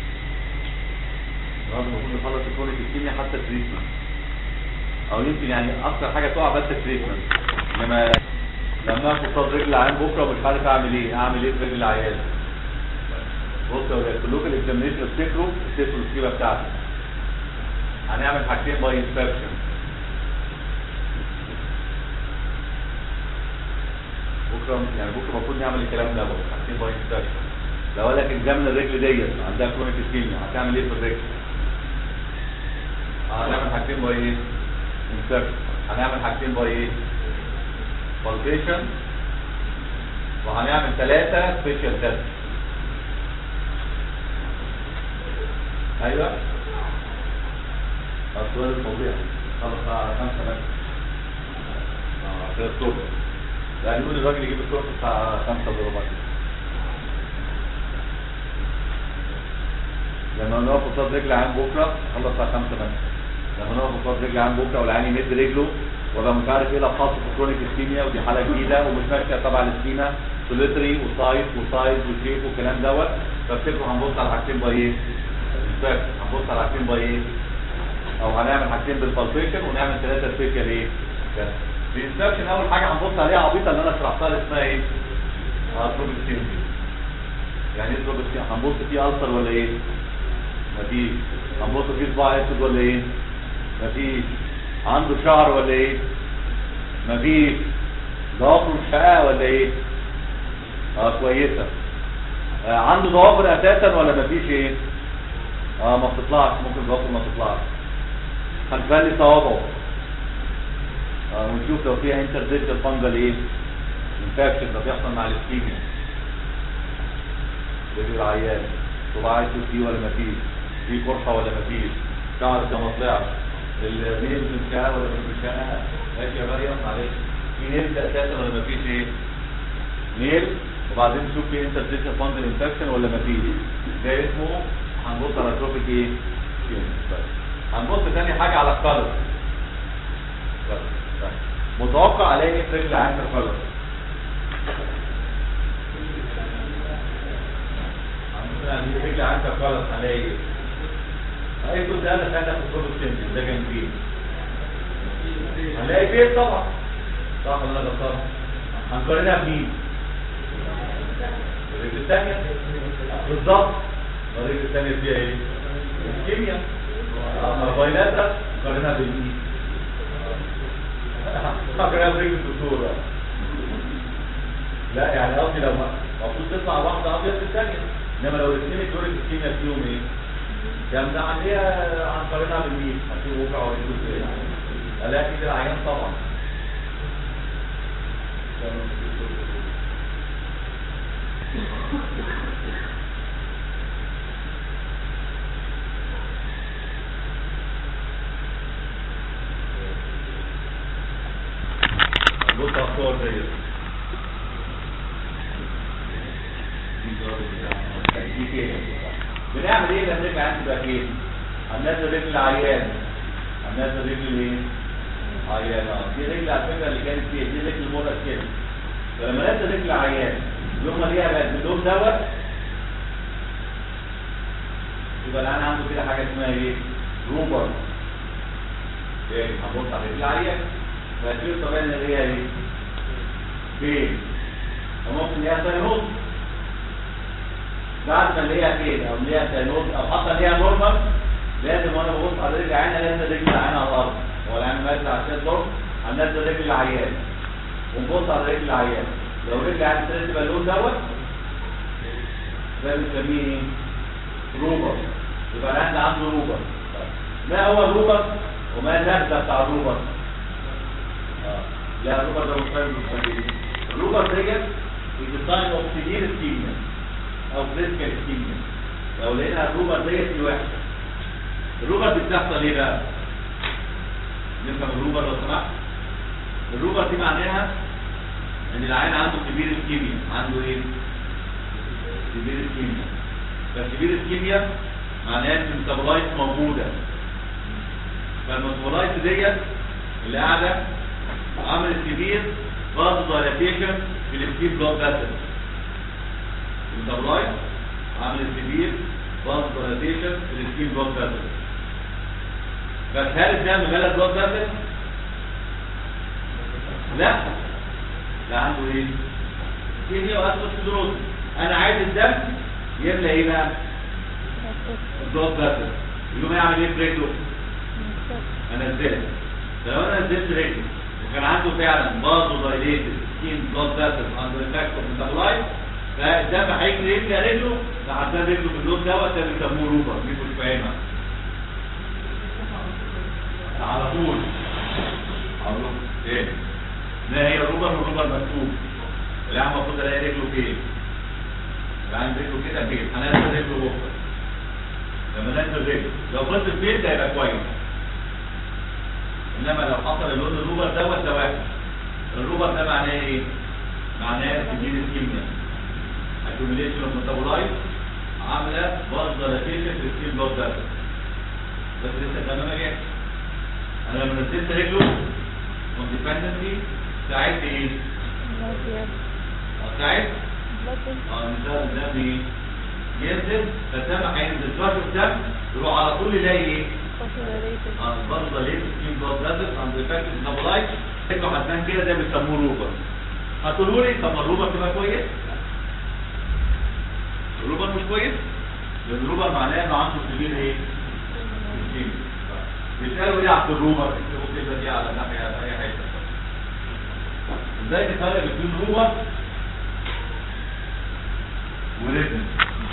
لازم نكون نخلص الكرونيك الكيمياء حتى التريتمنت او يمكن يعني اكتر حاجه تقع بس التريتمنت انما لما اخد صدر رجل العيان بكره ومش عارف اعمل ايه اعمل ايه في رجل العيان بص يا ولاد اللوكال اكزامينيشن افتكروا افتكروا السكيبه بتاعتي هنعمل حاجتين باي انسبكشن بكره يعني بكره المفروض نعمل الكلام ده بكره حاجتين باي انسبكشن لو قال لك الجمله الرجل ديت عندها كرونيك اسكيميا هتعمل ايه في الرجل؟ هنعمل حاجتين باي ايه؟ انسبكشن هنعمل حاجتين باي ايه؟ بالبيشن وهنعمل ثلاثه سبيشال تيست ايوه السؤال الفظيع خلص الساعه 5 بس اه كده الصبح لا يقول الراجل يجيب الصبح الساعه 5 الا ربع لما نقف قصاد رجل عين بكره خلص الساعه 5 بس لما نقف قصاد رجل عين بكره والعين يمد رجله وابقى مش عارف ايه لا خاص في كرونيك اسكيميا ودي حاله جديده ومش ماشيه تبع الاسكيما سوليتري وسايز وسايز وشيب والكلام دوت فافتكروا هنبص على حاجتين باي ايه؟ انسبكت هنبص على حاجتين باي ايه؟ او هنعمل حاجتين بالبالبيشن ونعمل ثلاثه سبيشال ايه؟ الانسبكشن اول حاجه هنبص عليها عبيطه اللي انا شرحتها اللي اسمها ايه؟ اه تروبستين يعني ايه تروبستين؟ هنبص فيه السر ولا ايه؟ مفيش هنبص فيه صباع اسود ولا ايه؟ مفيش عنده شعر ولا ايه؟ مفيش ضوافره شقاء ولا ايه؟ اه كويسه آه عنده ضوافر اساسا ولا مفيش ايه؟ اه ما بتطلعش ممكن ضوافر ما تطلعش هنخلي صوابعه اه ونشوف لو فيها انترزيشن فانجل ايه؟ انفكشن ده بيحصل مع الاسكيميا رجل العيان صباع اسود فيه ولا مفيش؟ في قرحه ولا مفيش؟ شعر ده ما طلعش النيل من شقه ولا مش من شقه؟ ماشي يا مريم معلش في نيل ده اساسا ولا مفيش ايه؟ نيل وبعدين نشوف في انترزيشن فانجل انفكشن ولا مفيش؟ ده اسمه هنبص على تروبيك ايه؟ هنبص تاني حاجة على الكالر متوقع الاقي ايه في رجل عين الكالر هنبص رجل عين الكالر هلاقي ايه؟ هلاقي كل ده انا فاتح في الكروب السنتي ده جنبين هنلاقي فين طبعا صح ولا انا غلطان؟ هنقارنها بمين؟ الرجل الثانيه بالظبط الرجل الثانيه فيها ايه الكيمياء اما بايلاترال قارنها بالايد فاكرها برجل الدكتور بقى. لا يعني قصدي لو المفروض تطلع واحده ابيض في الثانيه انما لو الاثنين دول الكيمياء فيهم ايه جامده عليها عن قارنها بالميت هتشوف وقع ولا تشوف ايه الاقي كده العيان طبعا بص على الصور ديت دي كده بنعمل ايه لما نرجع عند باكين هننزل رجل العيان هننزل رجل ايه عيان اه دي رجل على فكره اللي كانت فيها دي رجل المره كده فلما نزل رجل عيان يوم ما ليها بقت باللون دوت يبقى الان عنده كده حاجه اسمها ايه روبر ايه هنبص على رجل العيان فهتشوف طبعا اللي هي ايه فين وممكن ليها سيروز بعد ما نلاقيها فين او نلاقيها سيروز او حتى نلاقيها نورمال لازم وانا ببص على رجل العين لازم رجل العين على الارض هو العين نازل على الشات دور هننزل رجل العيان ونبص على رجل العيان لو رجل العين ابتدت تبقى اللون دوت ده بنسميه ايه؟ روبر يبقى العين ده عنده روبر ما هو الروبر وما النبذه بتاع الروبر آه. لا الروبر ده مختلف من الروبر ديت الديزاين اوف سيفير سكيميا او كريتيكال سكيميا لو لقينا الروبر ديت دي وحشه الروبر دي بتحصل ايه بقى؟ نفهم الروبر لو سمحت الروبر دي معناها ان العين عنده كبير الكيمياء عنده ايه؟ كبير الكيمياء فكبير الكيمياء معناها ان الميتابولايت موجوده فالميتابولايت ديت اللي قاعده عملت كبير بعض دايلاتيشن في السكين بلاد فاسل الميتابولايت عملت كبير بعض دايلاتيشن في السكين بلاد فاسل فهل الدم ملى بلاد فاسل؟ لا ده عنده ايه؟ كيمياء واسوسكلروز انا عايز الدم يملى ايه بقى؟ البلاد فاسل يقوم يعمل ايه في رجله؟ انزلها لو انا نزلت رجله وكان عنده فعلا بازو دايليتد سكين بلاد فاسل اندر افكت اوف ميتابولايت فالدم هيجري يملى رجله لحد ما رجله باللون دوت ده بيسموه روبر مش مش فاهمها على طول على طول ايه ده هي الروبر والروبر مكتوب العم المفروض الاقي رجله فين يبقى عندي رجله كده فين هنزل رجله بكره لما ننزل رجله لو فضل فين ده يبقى كويس انما لو حصل اللون الروبر دوت ده واحد الروبر ده معناه ايه معناه تجديد الكيمياء accumulation of metabolites عامله برضه دايلاتيشن في السكين بلاد ده بس لسه ده ما جاش انا لما نزلت رجله كونديبندنتلي ساعدت ايه؟ اه ساعدت اه مثال الدم ايه؟ ينزل فالدم هينزل شويه الدم يروح على طول يلاقي ايه؟ اه برضه ليه سكين بلاد فاسل عند افكت ميتابولايت رجله هتبان كده ده بيسموه روبر هتقولوا لي طب ما الروبر تبقى كويس؟ الروبر مش كويس؟ لان الروبر معناه انه عنده سبيل ايه؟ سكين بيسألوا ايه عبد الروبر اكتبوا كده دي على ناحية اي حتة ازاي نفرق بين روبر وريتم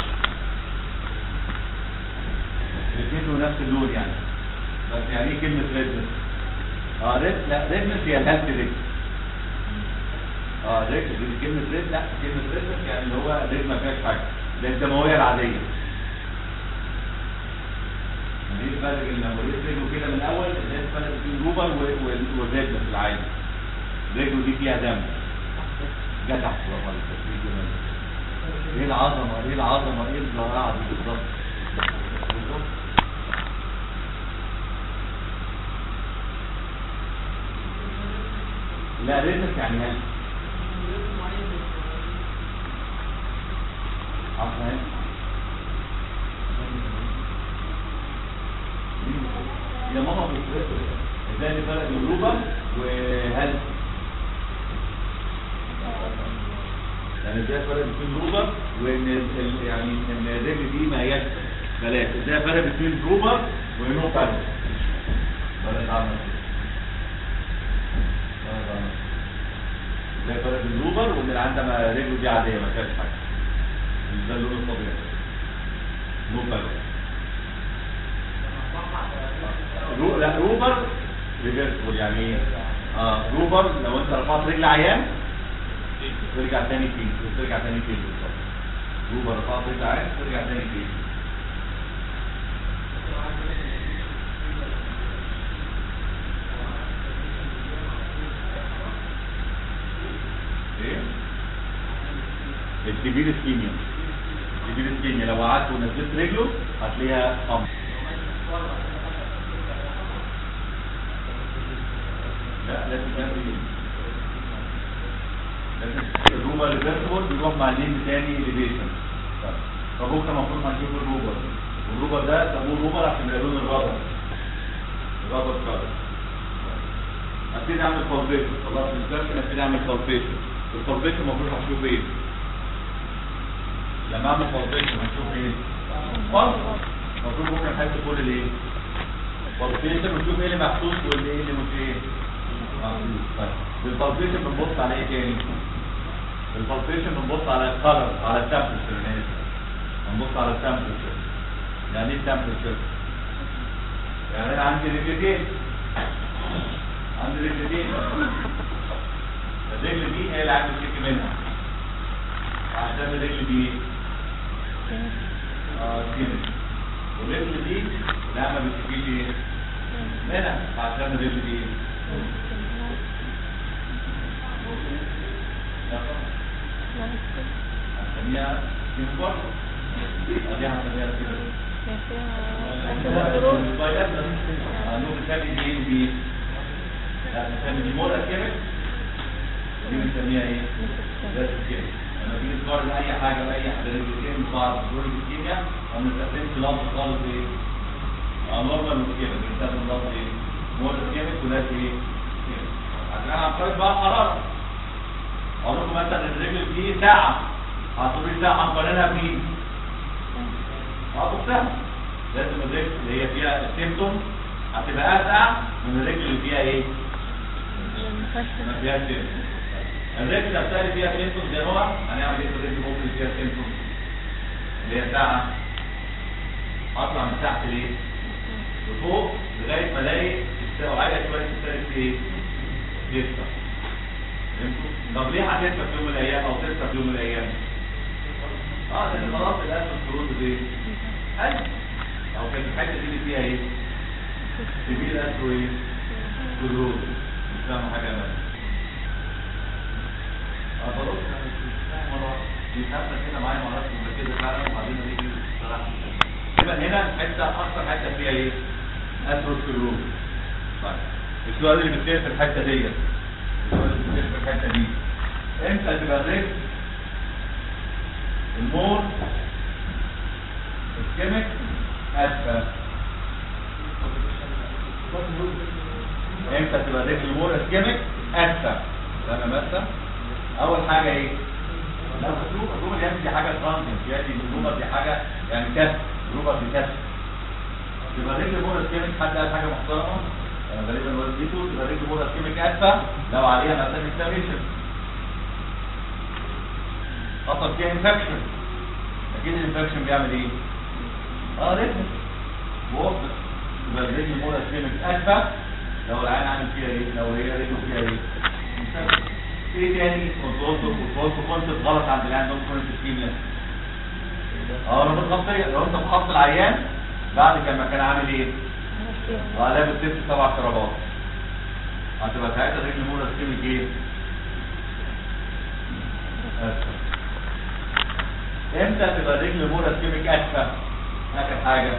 الاثنين دول نفس اللون يعني بس يعني ايه كلمة ريتم اه ريتم لا ريتم هي الهلت ريتم اه ريتم دي كلمة ريتم لا كلمة ريتم يعني اللي هو ريتم ما فيهاش حاجة ده الدموية العادية ايه الفرق بين لما وليت رجله كده من الاول ايه الفرق بين الروبر والرجل في العادي رجله دي فيها دم جدع برافو عليك تسويق جمال. ايه العظمه ايه العظمه ايه الزراعه دي بالظبط بالظبط. لا رجلك يعني هل عارفه يا ماما بتفرق ازاي نفرق بين روبر وهل يعني ازاي فرق بين روبر وان ال- ال- يعني ان الرجل دي ما هياش بلاش ازاي فرق بين روبر ونو بارل بلاش عامل ازاي فرق بين روبر وان اللي عندها رجله دي عاديه ما فيهاش حاجه ده اللون الطبيعي نو بارل رو... لا روبر ريفيرسبل يعني ايه؟ اه روبر لو انت رفعت رجل عيان ترجع تاني فين ترجع تاني فين بالظبط روبر رفعت رجل عيان ترجع تاني فين ايه الكبير اسكيميا الكبير اسكيميا لو قعدت ونزلت رجله هتلاقيها خمر لا لازم تعمل ايه لازم الروبر ريفرسبل بيروح مع اللين تاني ليفيشن فبكره المفروض هنشوف الروبر والروبر ده سموه روبر عشان يبقى لون الرابر الرابر كارد هبتدي اعمل فالبيشن خلاص الانسرشن هبتدي اعمل فالبيشن الفالبيشن المفروض هنشوف ايه لما اعمل فالبيشن هنشوف ايه فرق المفروض ممكن نحس كل الايه فالبيشن ونشوف ايه اللي محسوس واللي ايه اللي مش ايه محسوس طيب بالفالبيشن بنبص على ايه تاني بالفالبيشن بنبص على الكلر على التمبرتشر هنا هنبص على التمبرتشر يعني ايه التمبرتشر يعني انا عندي رجلتين عندي رجلتين الرجل دي هي اللي عندي شك منها عشان الرجل دي ايه؟ اه كده والرجل دي لا ما بتشكيش ايه منها عشان الرجل دي ايه هنسميها سيمبل دي هنسميها سيمبل هنقول نسمي دي ودي لا نسمي دي مورا كيميك ودي بنسميها ايه؟ ذات الكيميك لما تيجي تقارن اي حاجه باي حاجه ريجيتين بعض دول الكيمياء ما بنستخدمش لفظ خالص ايه؟ نورمال وكيميك بنستخدم لفظ ايه؟ مورا كيميك وذات ايه؟ كيميك عشان هنفترض بقى حراره اقول لكم مثلا الرجل دي ساعه هتقولي ساعه هنقارنها بمين؟ اه سهل لازم الرجل اللي هي فيها السيمتوم هتبقى اسقع من الرجل اللي فيها ايه؟ ما فيهاش سيمتوم الرجل نفسها اللي فيها سيمتوم زي نوع هنعمل ايه في الرجل ممكن اللي فيها سيمتوم اللي هي ساعه اطلع من تحت ليه؟ لفوق لغايه ما الاقي الساعه عاليه شويه تستهلك في ايه؟ يفتح فهمتوا؟ طب ليه هتدفع في يوم من الايام او تدفع في يوم من الايام؟ اه لان خلاص الاسم الشروط دي حلو او كانت الحته دي اللي فيها ايه؟ كبير اسمه ايه؟ شروط مش فاهم حاجه بقى اه خلاص مره دي حتى كده معايا ما اعرفش ولا كده فعلا وبعدين نيجي نشرح يبقى هنا حته اكتر حته فيها ايه؟ اثروسكلروز طيب السؤال اللي بيتسال في الحته ديت السؤال اللي بيتسال في الحته دي امتى تبقى الريسك المور الكيميك اسفل امتى تبقى الريسك المور الكيميك اسفل تمام بس اول حاجه ايه لا الروبر الروبر يعني دي حاجه ترانزنت يعني الروبر دي حاجه يعني كسر الروبر دي كسر تبقى رجل مور الكيميك حد قال حاجه محترمه انا غالبا والدته تبقى رجل مور الكيميك اسفل لو عليها مثلا انفلاميشن حصل فيها انفكشن اكيد الانفكشن بيعمل ايه؟ اه رجل وقف يبقى الرجل مور الكيميك اسفل لو العين عامل فيها ايه؟ لو هي رجله فيها ايه؟ infection. ايه تاني كنترول كونسبت غلط عند العيان دول كونسبت كيمياء اه ربط خطيه لو انت بخط العيان بعد كما كان عامل ايه اه لابس ست سبع شرابات هتبقى ساعتها رجل مورا سكيميك ايه اسفل امتى تبقى رجل مورا سكيميك اسفل اخر حاجه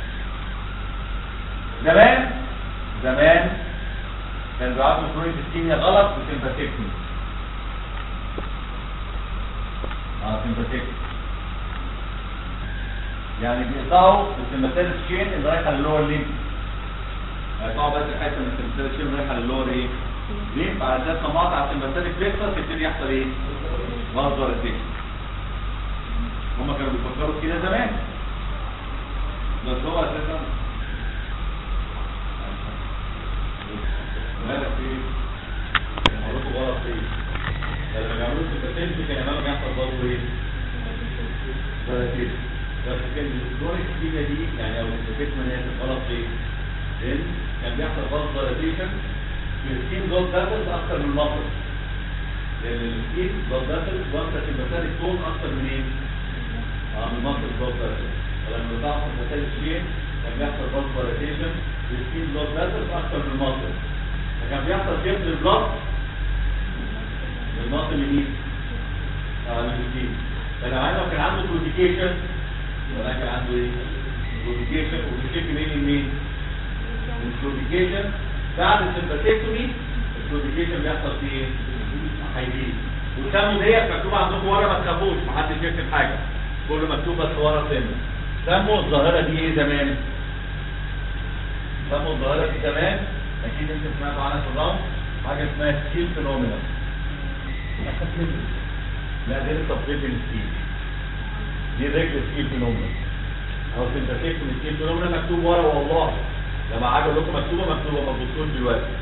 زمان زمان كان بيعرفوا كرونيك اسكيميا غلط وسيمباتيكني اه سيمباتيكني يعني بيقطعوا السيمباتيك تشين اللي رايحه للور ليمف هيقطعوا بس الحته من السيمباتيك تشين اللي رايحه للور ايه ليمف على اساس ما مقطع السيمباتيك فيكتور تبتدي يحصل ايه غلط ولا تيجي هما كانوا بيفكروا كده زمان بس هو اساسا مالك ايه؟ معروف غلط ايه؟ لما بيعملوا سيمباتيزم كان امامك يحصل برضه ايه؟ سيمباتيزم بس كان الدور الكتيبه دي يعني او السيمباتيزم انا اسف غلط ايه؟ لان كان بيحصل برضه دايليتيشن في السكين دول باتلز اكتر من المصل لان السكين دول باتلز واخده سيمباتيك تون اكتر من ايه؟ اه من مصر دول باتلز ولما بتعرف سيمباتيك شين كان بيحصل برضه دايليتيشن في السكين دول باتلز اكتر من المصل فكان بيحصل شيفت البلط المناطق اللي دي اه اللي دي فلو عنده كان عنده كوديكيشن يبقى كان عنده ايه كوديكيشن وبيشتكي مين من مين الكوديكيشن بعد السمباتيكتومي الكوديكيشن بيحصل فيه ايه هيزيد وسموا ديت مكتوب عندكم ورا ما تخافوش محدش يكتب حاجه كله مكتوب بس ورا سنه سموا الظاهره دي ايه زمان سموا الظاهره دي زمان اكيد انت سمعتوا عنها في الرمز حاجه اسمها سكيل فينومينا لا دي لسه بتبني السكيل دي رجل سكيل فينومينا او سنتاتيك من سكيل فينومينا مكتوب ورا والله لما عجب لكم مكتوبه مكتوبه ما تبصوش دلوقتي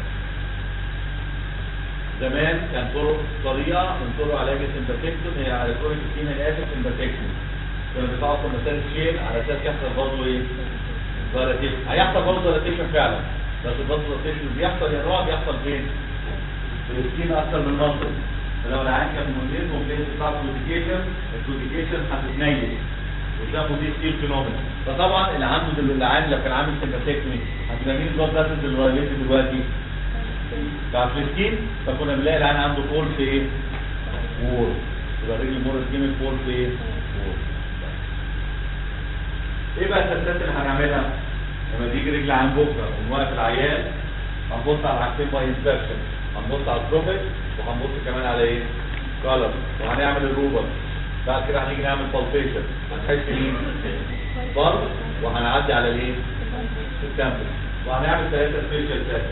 زمان كان طرق طريقه من طرق علاج السمباتيكتوم هي على طرق السكين الاسف سمباتيكتوم كانوا بيطلعوا مثال الشيل على اساس يحصل برضه ايه؟ دايلاتيشن هيحصل برضه دايلاتيشن فعلا بس برضه دايلاتيشن بيحصل يا نوع بيحصل فين؟ في السكين اكتر من المنطق فلو العين كان مدير ممكن تطلع كوديكيشن الكوديكيشن هتتنيل وشافوا دي ستيل فينومينا فطبعا اللي عنده دل... العين لو كان عامل سمباتيكتومي هتبقى مين البلاد فاسلز اللي رايلته دلوقتي؟ بتاع السكين فكنا بنلاقي العين عنده فول في ايه؟ وول يبقى رجل مور سكيمك فول في ايه؟ وول ايه بقى التستات اللي هنعملها؟ لما تيجي رجل عن بكره ونوقف العيان هنبص على حاجتين باي انسبكشن هنبص على البروفيت وهنبص كمان على ايه؟ كولر وهنعمل الروبر بعد كده هنيجي نعمل بالبيشن هنحس مين؟ بر وهنعدي على الايه؟ السامبل وهنعمل ثلاثة سبيشال تيست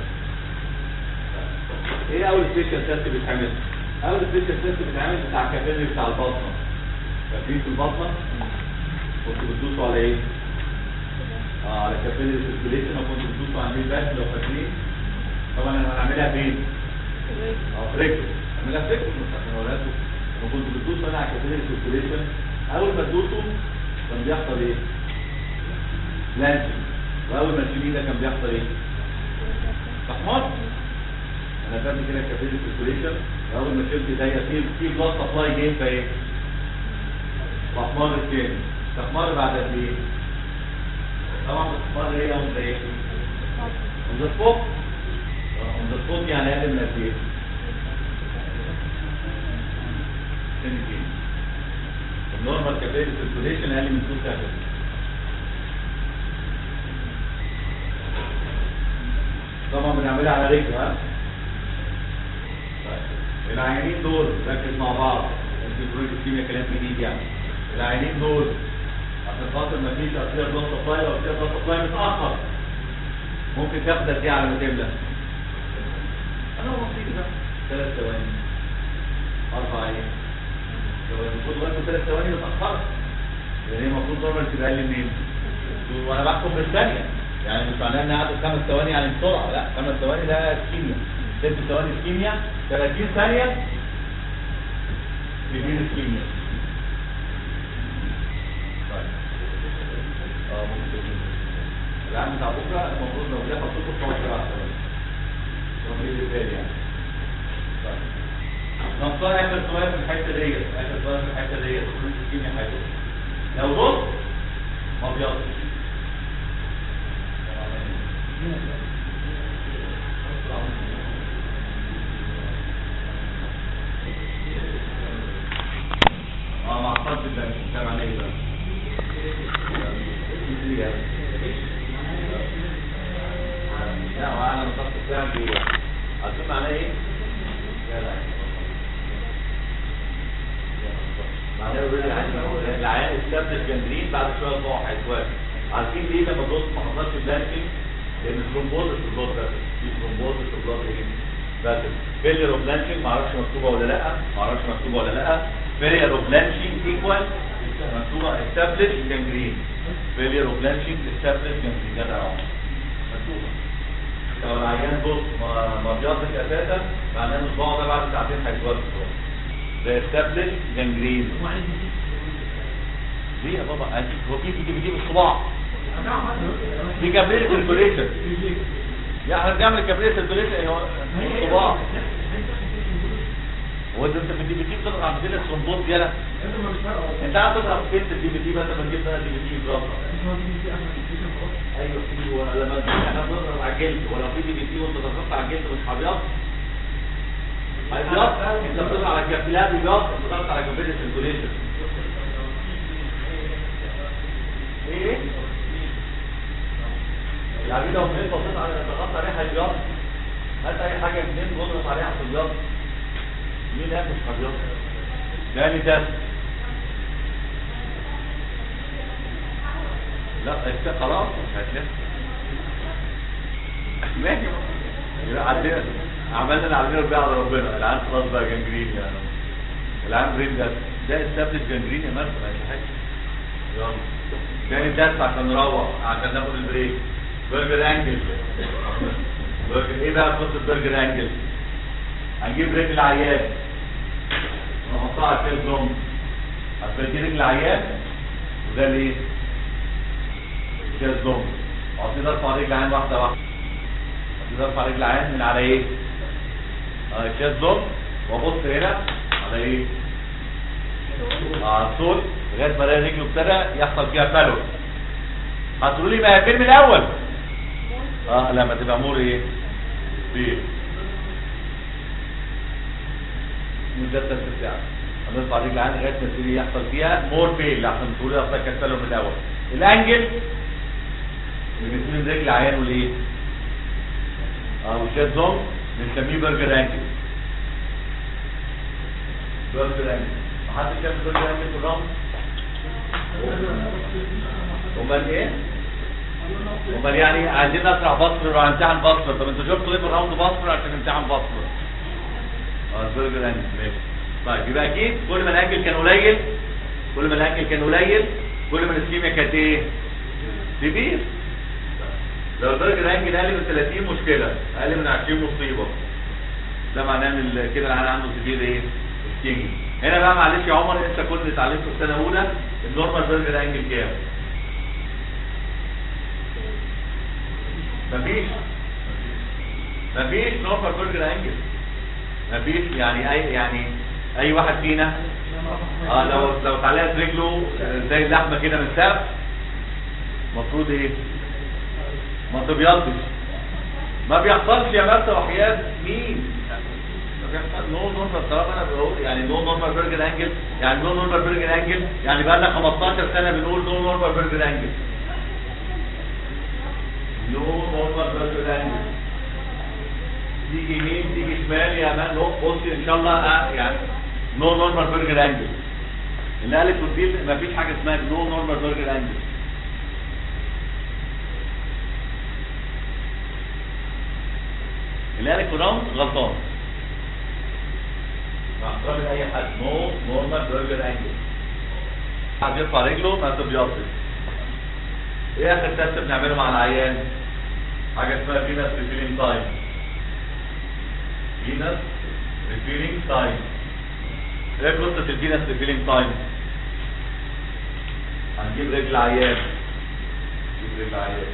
ايه اول سبيشال تيست بيتعمل؟ اول سبيشال تيست بيتعمل بتاع الكابيلري بتاع البطنه فاكرين في البطنه كنتوا بتدوسوا على ايه؟ اه على الكابيلري سيركيليشن وكنتوا بتدوسوا على الميل باك لو فاكرين طبعا احنا هنعملها فين؟ اه في رجل هنعملها في رجل مش عشان ولادكم لما كنتوا بتدوسوا هنا على الكابيلري سيركيليشن اول ما تدوسوا كان بيحصل ايه؟ لانشنج واول ما تشيليه ده كان بيحصل ايه؟ تحمر انا فاهم كده الكابيلري سيركيليشن واول ما شلت ده في في بلاد سبلاي جاي فايه؟ تحمر تاني تحمر بعد قد ايه؟ طبعا بتحمر ايه اون ذا ايه؟ اون ذا سبوت اون ذا سبوت يعني اقل من قد ايه؟ سنتين النورمال كابيلري سيركيليشن اقل من 2 سكند طبعا بنعملها على رجل ها طيب. العيانين دول ركز مع بعض انت بروجكت كيمياء كلام جديد يعني العيانين دول عشان خاطر ما فيش اصير بلاد سبلاي او اصير بلاد سبلاي متاخر ممكن تاخد قد ايه على ما تملى انا بسيط ده ثلاث ثواني اربع ايام لو المفروض وقت ثلاث ثواني متاخر لان هي المفروض نورمال تبقى اقل منين وانا بحكم بالثانيه يعني مش معناه ان قعدت خمس ثواني يعني بسرعه لا خمس ثواني ده كيمياء ست ثواني كيمياء 30 ثانيه بدين الكيمياء طيب اه ممكن العام بتاع بكره المفروض لو جه حطيته في 15 ثواني ربنا بالي يعني طيب نختار اخر سؤال في الحته ديت اخر سؤال في الحته ديت كل الكيمياء حلوه لو ضغط ما بيضغطش اه مع خط الدم كان عليه ده لا وعلى خط الدم جوه عارفين معناه ايه؟ معناه اوريدي العيان استبدل جنرين بعد شويه الضوء هيتوافق عارفين ليه لما الضغط ما حصلش بلانكينج لان الثرومبوز في البلاد فاسل في ثرومبوز في البلاد ايه فاسل فيلر اوف بلانكينج ما اعرفش مكتوبه ولا لا ما اعرفش مكتوبه ولا لا failure of blanching equal مكتوبة established gangrene failure of blanching established gangrene ده ده مكتوبة لو العيان بص ما ما بيضك اساسا معناه ان الصباع ده بعد ساعتين هيتوسع ده established gangrene ليه يا بابا أنت- هو في بيجي بيجيب الصباع في كابلية سيركوليشن يا احنا بنعمل كابلية سيركوليشن هو الصباع هو انت انت بدي بتجيب تضغط على مدينة الثرومبوز يلا انت عارف تضغط فين الدي بي تي بس ما تجيب انا دي بي تي برافو ايوه في ولا لما احنا بنضغط على الجلد ولو في دي بي تي وانت ضغطت على الجلد مش هيبيض هيبيض انت بتضغط على الكابيلات بيبيض انت بتضغط على كابيلة سيركوليشن ايه يعني لو منين بصيت على ضغطت عليها هيبيض هات اي حاجه منين واضغط عليها هتبيض مين قال مش هبيض تاني ده لا انت خلاص مش هتلف ماشي يبقى عندنا عملنا اللي علينا بيه على ربنا العيان خلاص بقى جنجرين يعني العيان بريد ده ده استبدل جنجرين يا مرسى مش حاجه يلا تاني درس عشان نروح عشان ناخد البريك برجر انجل برجر ايه بقى قصه برجر انجل هنجيب رجل العيان ونحطها على الكيس دوم هتبقى رجل العيان وده الايه؟ الكيس دوم وهبتدي ارفع رجل العيان واحده واحده هبتدي ارفع رجل العيان من على ايه؟ على الكيس دوم وابص هنا على ايه؟ على الصوت لغايه ما الاقي رجله ابتدى يحصل فيها فلو هتقولوا لي ما هي فين من الاول؟ اه لما تبقى مور ايه؟ بيه مدة ثلاث ساعات هنرفع رجل عين لغايه ما تبتدي يحصل فيها مور بيل عشان تقول لي اصلا كانت من الاول الانجل اللي بين رجل العيان والايه؟ اه والشات زوم بنسميه برجر انجل برجر انجل محدش شاف برجر انجل في الرمل؟ امال ايه؟ امال يعني عايزين نسرع بصر وهنمتحن بصر طب انتوا شفتوا ايه في الراوند بصر عشان نمتحن بصر؟ اه البرجر انجل ماشي طيب يبقى اكيد كل ما الاكل كان قليل كل ما الاكل كان قليل كل ما الاسكيميا كانت ايه؟ كبير لو البرجر انجل اقل من 30 مشكله اقل من 20 مصيبه ده معناه ان ال- كده العيان عنده سبيل ايه؟ اسكيميا هنا بقى معلش يا عمر انت كنت اتعلمت في سنه اولى النورمال برجر انجل كام؟ مفيش مفيش نورمال برجر انجل مفيش يعني اي يعني اي واحد فينا اه لو لو اتعلقت رجله زي اللحمه كده من السقف المفروض ايه ما تبيضش ما بيحصلش يا مرسى وحياة مين ما بيحصل نو نورمال طالما انا بقول يعني نو نورمال برجر انجل يعني نو نورمال برجر انجل يعني بقى لنا 15 سنه بنقول نو نورمال برجر انجل نو نورمال برجر انجل تيجي يمين تيجي شمال يا مان نو بص ان شاء الله آه يعني نو نورمال برجر انجل اللي قالت كنتين مفيش حاجه اسمها نو نورمال برجر انجل اللي قالت راوند غلطان مع احترامي لاي حد نو نورمال برجر انجل حد يرفع رجله ما تبيضش ايه اخر تست بنعمله مع العيان حاجه اسمها فينس ريفيلينج تايم فينس ريفيلينج تايم ايه قصه الفينس ريفيلينج تايم هنجيب رجل عيان نجيب رجل عيان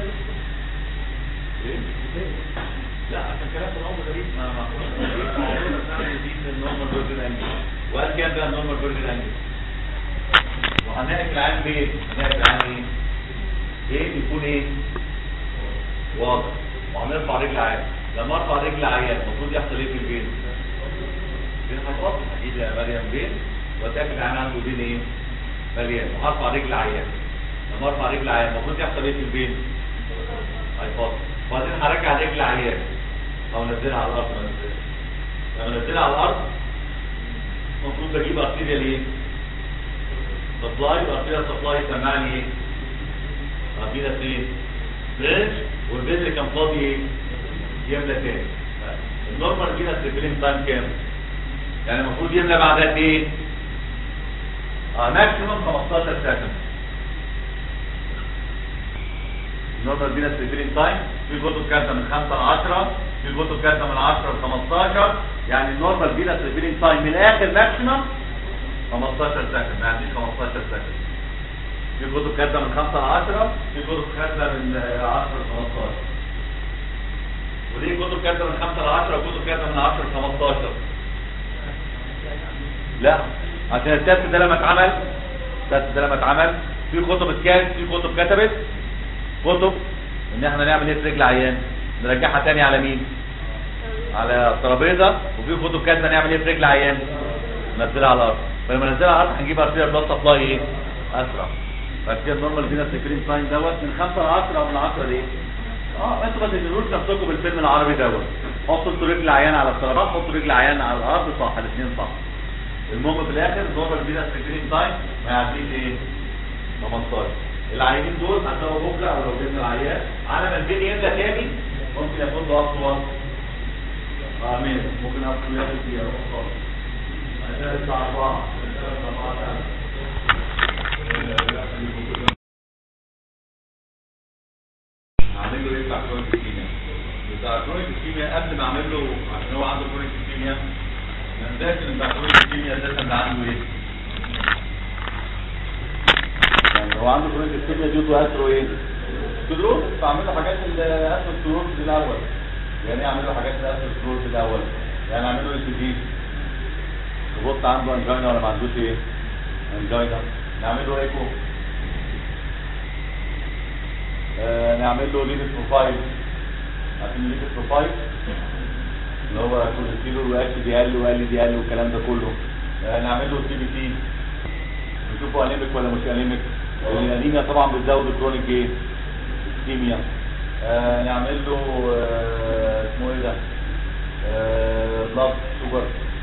ايه لا عشان كلام الامر غريب ما ما بنعمل دي النورمال برجر انجل وقال كام بقى النورمال برجر انجل وهنقف العين بايه؟ هنقف العين ايه؟ ايه يكون ايه؟ واضح وهنرفع رجل عيان لما ارفع رجل عيان المفروض يحصل ايه في البين؟ بين هيفاضل هجيب يا مريم بين واتاكد العيان عنده بين ايه؟ مليان وهرفع رجل عيان لما ارفع رجل عيان المفروض يحصل ايه في البين؟ هيفاضل وبعدين هرجع رجل عيان او انزلها على الارض ما انزلها لما انزلها على الارض المفروض بجيب ارتيريال ايه؟ سبلاي وارتيريال سبلاي سمعني ايه؟ ارتيريال ايه؟ بريدج والبيت اللي كان فاضي ايه؟ يملى تاني النورمال فينا ريفيلينج تايم كام؟ يعني المفروض يملى بعد قد ايه؟ اه ماكسيموم 15 سكند نورمال فينس ريفيلينج تايم في كتب كاتبه من 5 ل 10 في كتب كاتبه من 10 ل 15 يعني النورمال فينس ريفيلينج تايم من الاخر ماكسيموم 15 سكند ما عنديش 15 سكند في كتب كاتبه من 5 ل 10 في كتب كاتبه من 10 ل 15 وليه كتب كاتبه من 5 ل 10 وكتب كاتبه من 10 ل 15 لا عشان التست ده لما اتعمل التست ده لما اتعمل في كتب اتكانت في كتب كتبت كتب ان احنا نعمل ايه في رجل عيان نرجعها تاني على مين على الترابيزه وفي كتب كاتبه نعمل ايه في رجل عيان ننزلها على الارض فلما ننزلها على الارض هنجيب ارتيريال بلاد سبلاي ايه اسرع فكده النورمال فينا سكرين ساين دوت من 5 ل 10 او من 10 لايه اه انتوا ما تدلوش نفسكم بالفيلم العربي دوت حطوا انتوا رجل عيان على الترابيزه حطوا رجل عيان على الارض صح الاثنين صح المهم في الاخر النورمال فينا سكرين تايم ما يعديش ايه 15 العيانين دول هتلاقوا بكره او لو جبنا العيان على ما الدنيا يملى تاني ممكن ياخد له اطول امين ممكن اصل ياخد فيها خالص عشان الساعه 4 هعمل له ايه بتاع كرونيك الكيمياء بتاع كرونيك الكيمياء قبل ما اعمل له عشان هو عنده كرونيك الكيمياء ما انساش ان بتاع كرونيك الكيمياء اساسا ده عنده ايه يعني هو عنده كرونيك الكيمياء دي تو ايه سكلروز فاعمل له حاجات الاسكلروز الاول يعني اعمل له حاجات الاسكلروز الاول يعني اعمل له اي سي جي وبص عنده انجينا ولا ما عندوش ايه انجينا نعمل له ايكو آه نعمل له ليدس بروفايل عارفين ليدس بروفايل اللي هو كوليسترول واكس دي ال وال دي ال والكلام ده كله آه نعمل له سي بي تي نشوفه انيميك ولا مش انيميك الانيميا طبعا بتزود الكرونيك ايه اسكيميا آه نعمل له آه اسمه ايه ده بلاد شوجر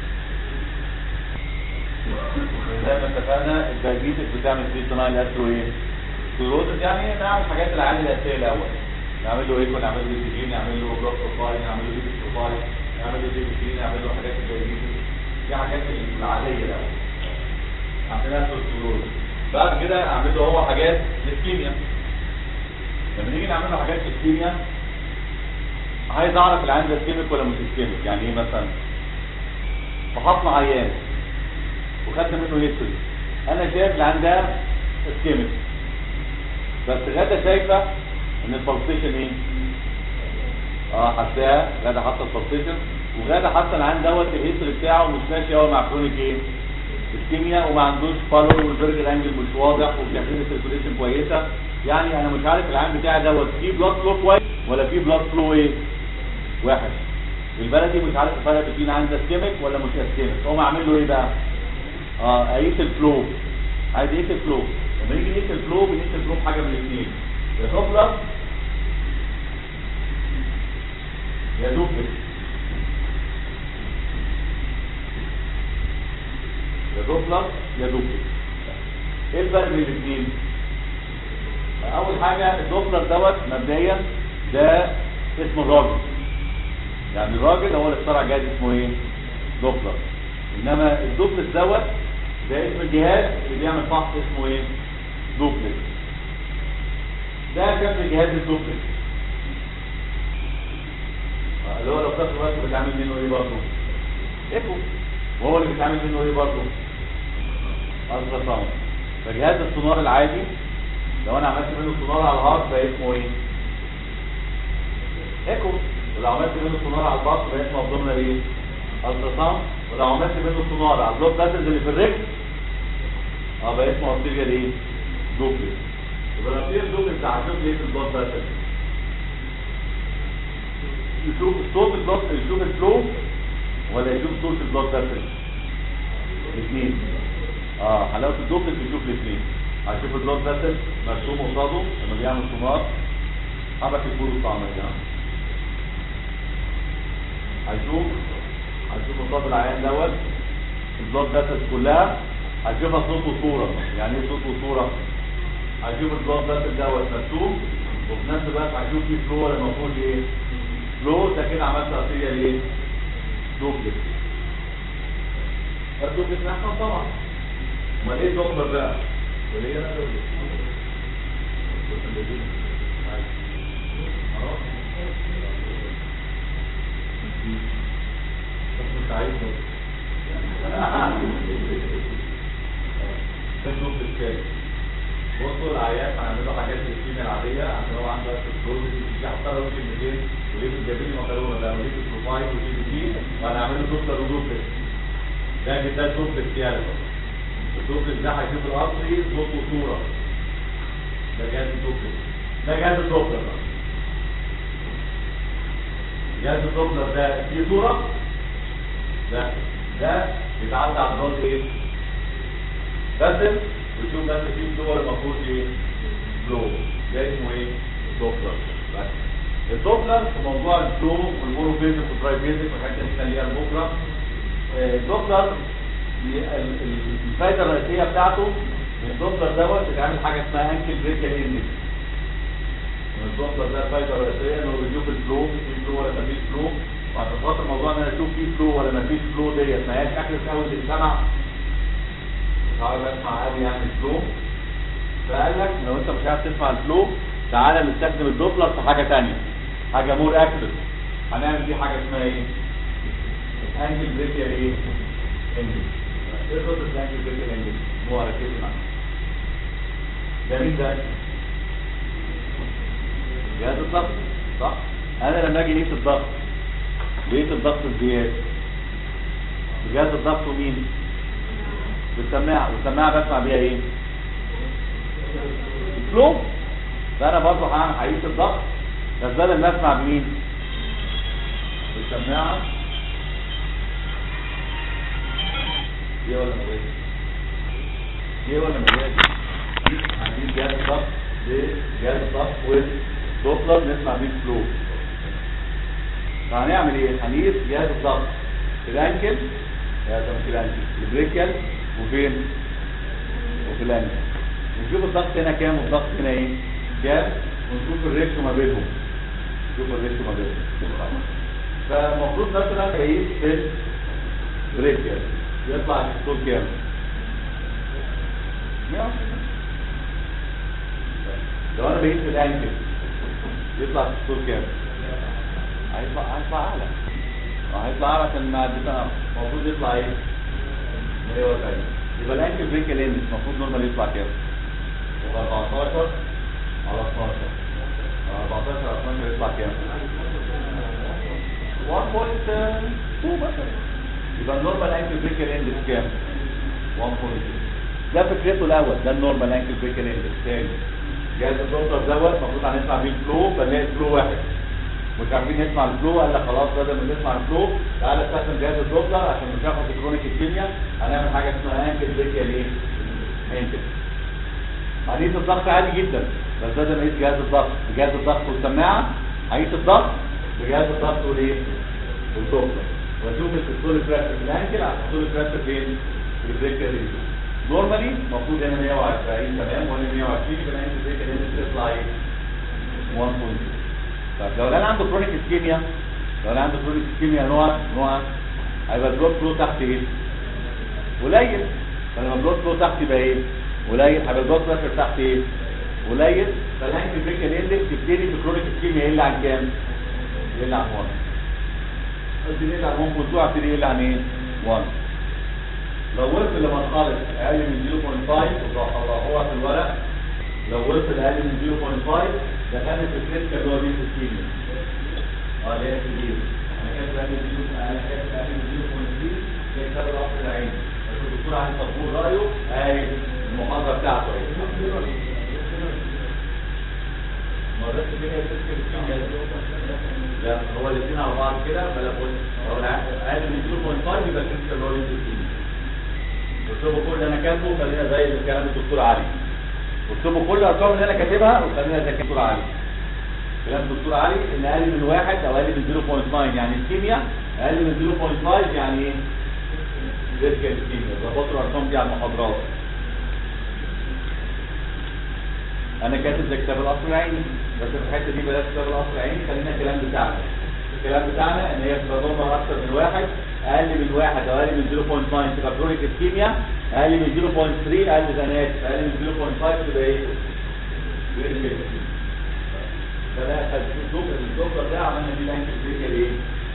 زي ما اتفقنا الدايبيتك بتعمل سيستونايل اثرو ايه سيروزس يعني نعمل الحاجات العاديه الاساسيه الاول نعمل له ايكو نعمل له سي جي نعمل له بلاد بروفايل نعمل له ليبيد بروفايل نعمل له سي بي نعمل له حاجات الدايبيتك دي حاجات العاديه الاول عشان اثرو السيروزس بعد كده اعمل له هو حاجات للكيمياء لما نيجي نعمل له حاجات للكيمياء عايز اعرف العيان ده سكيميك ولا مش سكيميك يعني ايه مثلا فحصنا عيان وخدنا منه هيستوري انا شايف العيان ده سكيميك بس غدا شايفه ان البلسيشن ايه اه حساها غدا حاطه البلسيشن وغدا حاطه العيان دوت الهيستوري بتاعه مش ماشي قوي مع كرونيك ايه الكيمياء وما عندوش فالو والبرجر انجل مش واضح وبيعمل سيركوليشن كويسه يعني انا مش عارف العام بتاعي دوت فيه بلاد فلو كويس ولا فيه بلاد فلو ايه وحش البلدي مش عارف الفرق بين عنده اسكيميك ولا مش اسكيميك هو اعمل له ايه بقى اه اقيس الفلو عايز اقيس الفلو لما يجي نقيس الفلو بنقيس الفلو بحاجه من الاثنين يا دوبلر يا دوبلر يا دوبلر يا دوبلر ايه الفرق بين الاثنين اول حاجه الدوبلر دوت مبدئيا ده اسم الراجل يعني الراجل هو اللي اخترع جهاز اسمه ايه دوبلر انما الدوبلر دوت ده اسم الجهاز اللي بيعمل فحص اسمه ايه دوبلر ده شكل جهاز الدوبلر اللي هو لو خدت الوقت بتعمل منه ايه برضه ايكو وهو اللي بيتعمل منه ايه برضه الترا ساوند فجهاز السونار العادي لو انا عملت منه سونار على الهارت بقى اسمه ايه ايكو ولو عملت منه سونار على البطن بقى اسمه ابدومينال ايه الترا ساوند ولو عملت منه سونار على البلوك فاسلز اللي في الرجل اه بقى اسمه ارتيريال ايه دوبلت يبقى الارتيريال دوبلت ده هشوف ايه في البلوك فاسلز يشوف صوت البلوك يشوف الفلو ولا يشوف صوت البلوك فاسلز الاثنين اه حلاوه الدوبلت بيشوف الاثنين هشوف البلوك فاسل مرسوم قصاده لما بيعمل سونار حبك الفول والطعم يا جماعه هشوف هشوف قصاد العيان دوت البلوك فاسل كلها هشوفها صوت وصوره يعني ايه صوت وصوره هشوف البلوك فاسل دوت مرسوم وفي نفس الوقت هشوف فيه فلو ولا ما فيهوش ايه فلو ده كده عملت ارتيريال ايه دوبلت الدوبلت احسن طبعا امال ايه الدوبلر بقى؟ وليه انا ده مش عايز تشوف الكلام بصوا العيان هنعمله حاجات الكيمياء العادية عشان هو عنده بس الجلد دي حتى لو كلمتين وليه جايبين لي مكرونة ده وليه البروفايل وجي بي تي وهنعمله دوبلر ودوبلر ده كده دوبلر سيالة الدوبلر ده هيشوف الأصلي صوت وصورة ده جهاز الدوبلر ده جهاز الدوبلر بقى جهاز الدوبلر ده فيه صورة ده ده بيتعدى على الراس ايه؟ باسل وتشوف بس في صور المفروض ايه؟ فلو ده اسمه ايه؟ دوبلر بس الدوبلر في موضوع الفلو والمونوفيزم والترايفيزم والحاجات اللي احنا ليها بكره آه، الدوبلر ال- ال- الفايده الرئيسيه بتاعته من الدوبلر دوت بتعمل حاجه اسمها انكل بريكال اندكس الدوبلر ده الفايده الرئيسيه انه بيشوف الفلو في فلو ولا مفيش فلو وعشان خاطر موضوع ان انا اشوف في فلو ولا مفيش فلو ديت ما هياش اخر قوي اللي سمع مش عارف اسمع قوي يعني الفلو فقال لك لو انت مش عارف تسمع الفلو تعالى نستخدم الدوبلر في حاجه ثانيه حاجه مور اكتف هنعمل فيه حاجه اسمها ايه؟ انجل بريكيال ايه؟ انجل ايه قصه الانجل بريكيال انجل؟ مو ركز معايا ده مين ده؟ جهاز الضغط صح؟ انا لما اجي اقيس الضغط بقيس الضغط الزيادة بجهاز الضغط ومين؟ بالسماعة والسماعة بسمع بيها ايه؟ الفلو فانا برضه هعمل هقيس الضغط بس بدل ما اسمع بمين؟ بالسماعة دي ولا ما جاية؟ دي ولا ما جاية؟ هنجيب جهاز الضغط بجهاز الضغط والدوبلر نسمع بيه الفلو فهنعمل ايه؟ هنقيس جهاز الضغط في الانكل يا زلمه في الانكل البريكال وفين؟ وفي الانكل نشوف الضغط هنا كام والضغط هنا ايه؟ كام ونشوف الريشيو ما بينهم نشوف الريشيو ما بينهم فالمفروض مثلا اقيس في البريكال يطلع الدكتور كام؟ 120 لو انا بقيت في الانكل يطلع الدكتور كام؟ هيطلع هيطلع اعلى اه هيطلع اعلى عشان ما بتاع المفروض يطلع ايه 140 يبقى الانكل بريك الاند المفروض نورمال يطلع كام 14 على 12 على 14 على 12 يطلع كام 1.2 مثلا يبقى النورمال انكل بريك الاند كام 1.2 ده فكرته الاول ده النورمال انكل بريك الاند الثاني جهاز الدكتور دوت المفروض هنسمع بيه فلو فنلاقي فلو واحد مش عارفين نسمع الفلو قال لك خلاص بدل ما نسمع الفلو تعالى استخدم جهاز الدوبلر عشان مش هاخد كرونيك الكيمياء هنعمل حاجه اسمها انكل بريكيال ايه؟ انكل هنقيس الضغط عالي جدا بس بدل ما اقيس جهاز الضغط بجهاز الضغط والسماعه هقيس الضغط بجهاز الضغط والايه؟ والدوبلر واشوف السيستول بريشر في الانكل على السيستول بريشر فين؟ في البريكيال نورمالي المفروض هنا 120 تمام وهنا 120 يبقى الانكل بريكيال تطلع ايه؟ 1.2 طب لو انا عنده كرونيك اسكيميا لو انا عنده كرونيك اسكيميا نوع نوع هيبقى البلود فلو تحت ايه؟ قليل فلما البلود فلو تحت يبقى ايه؟ قليل هيبقى البلود بريشر تحت ايه؟ قليل فالهانك بريكال اندكس يبتدي في كرونيك اسكيميا يقل عن كام؟ يقل عن 1 قصدي يقل عن 1.2 هبتدي يقل عن ايه؟ 1 لو وصل لمرحله اقل من 0.5 وده هو في الورق لو وصل اقل من 0.5 دخلنا في الكريتيكال اللي هو دي الكيمياء اه اللي هي كبير انا كاتب اقل من 0 انا كاتب اقل من 0.3 ده كتاب الاصل العين بس الدكتور علي طبور رايه اهي المحاضره بتاعته اهي ما ده الكيمياء الكيمياء لا هو الاثنين على بعض كده فلا بقول لو اقل من 0.5 يبقى الكريتيكال اللي هو دي الكيمياء اكتبوا كل اللي انا كاتبه خلينا زي الكلام الدكتور علي اكتبوا كل الارقام اللي انا كاتبها وخلينا زي الدكتور علي كلام الدكتور علي ان اقل من واحد او اقل من 0.9 يعني الكيمياء اقل من 0.5 يعني ايه؟ فيزيكال كيمياء ظبطوا الارقام دي على المحاضرات انا كاتب زي كتاب الاصل العيني بس في الحته دي بلاش كتاب الاصل العيني خلينا الكلام بتاعنا الكلام بتاعنا ان هي بتبقى نورمال اكتر من واحد اقل من واحد او اقل من 0.9 تبقى كرونيك اسكيميا اقل من 0.3 اقل زنات اقل من 0.5 تبقى ايه؟ غير كده فده الدكتور الدكتور ده عملنا فيه لانك بريكر ايه؟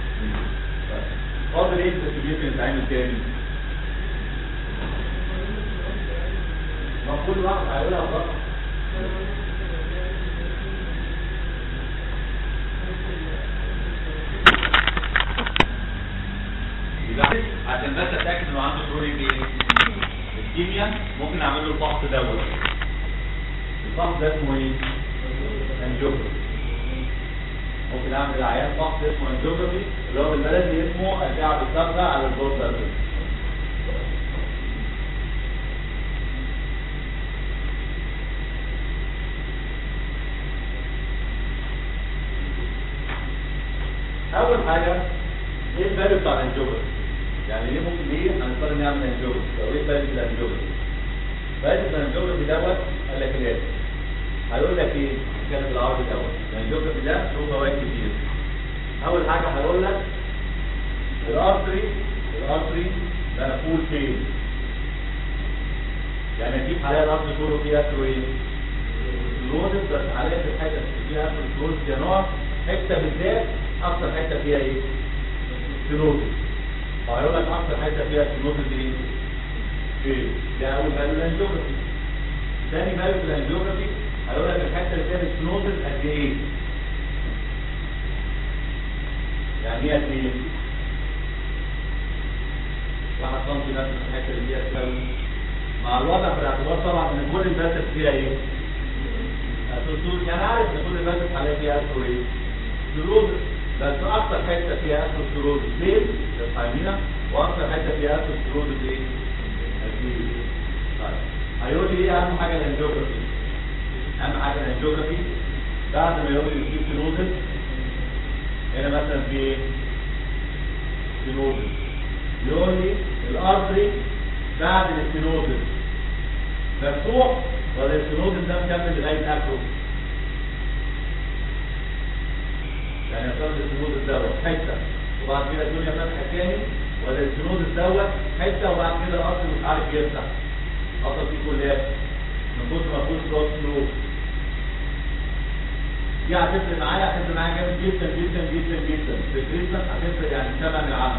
فاضل ايه الانفستيجيشن يتعمل تاني؟ ما كل واحد هيقولها بقى يبقى عشان بس اتاكد انه عنده كرونيك ايه؟ الكيمياء ممكن اعمل له الفحص دوت الفحص ده اسمه ايه؟ انجيوجرافي ممكن اعمل عيان فحص اسمه انجيوجرافي اللي هو بالبلدي اسمه اشعه بالصبغه على البول سيرفيس اول حاجه ايه الفاليو بتاع الانجيوجرافي يعني ليه ممكن ليه هنضطر نعمل انجيوجرافي او ايه الفاليو بتاع الانجيوجرافي فاليو بتاع الانجيوجرافي دوت قال لك ايه هيقول لك ايه كان بالعربي دوت الانجيوجرافي ده له فوائد كتير اول حاجه هيقول لك الارتري الارتري ده فول فين يعني اجيب حاليا الارتري كله فيها ايه كلوزد بس حاليا في الحته اللي فيها كلوزد يا نوع حته بالذات اكتر حته فيها ايه سينوزس فهيقول لك اكتر حته فيها سينوزس ايه فين ده اول فاليو الانجيوجرافي ثاني فاليو الانجيوجرافي هيقول لك الحته اللي فيها سينوزس قد ايه يعني ايه قد ايه واحد سنتي بس في الحته اللي فيها سينوزس مع الوضع في الاعتبار طبعا ان كل الباسف فيها ايه يعني عارف ان كل الباسف حاليا فيها اسره ايه سيروزس بس اكتر حته فيها اسوسكلوز ليه؟ الفايمينا واكتر حته فيها اسوسكلوز ايه؟ الجيل طيب هيقول لي ايه اهم حاجه الانجيوجرافي؟ اهم حاجه الانجيوجرافي بعد ما يقول لي في سيروزس هنا مثلا في ايه؟ سيروزس يقول لي الارتري بعد السيروزس مفتوح ولا السيروزس ده مكمل لغايه اخره؟ يعني يفترض السنود الدواء حته وبعد كده الدنيا فتحت تاني ولا السنود الدواء حته وبعد كده الاصل مش عارف يفتح حصل فيه كليات من كتر ما فيهوش كروس فلو دي هتفرق معايا هتفرق معايا جامد جدا جدا جدا جدا في التريتمنت هتفرق يعني ثمن العمل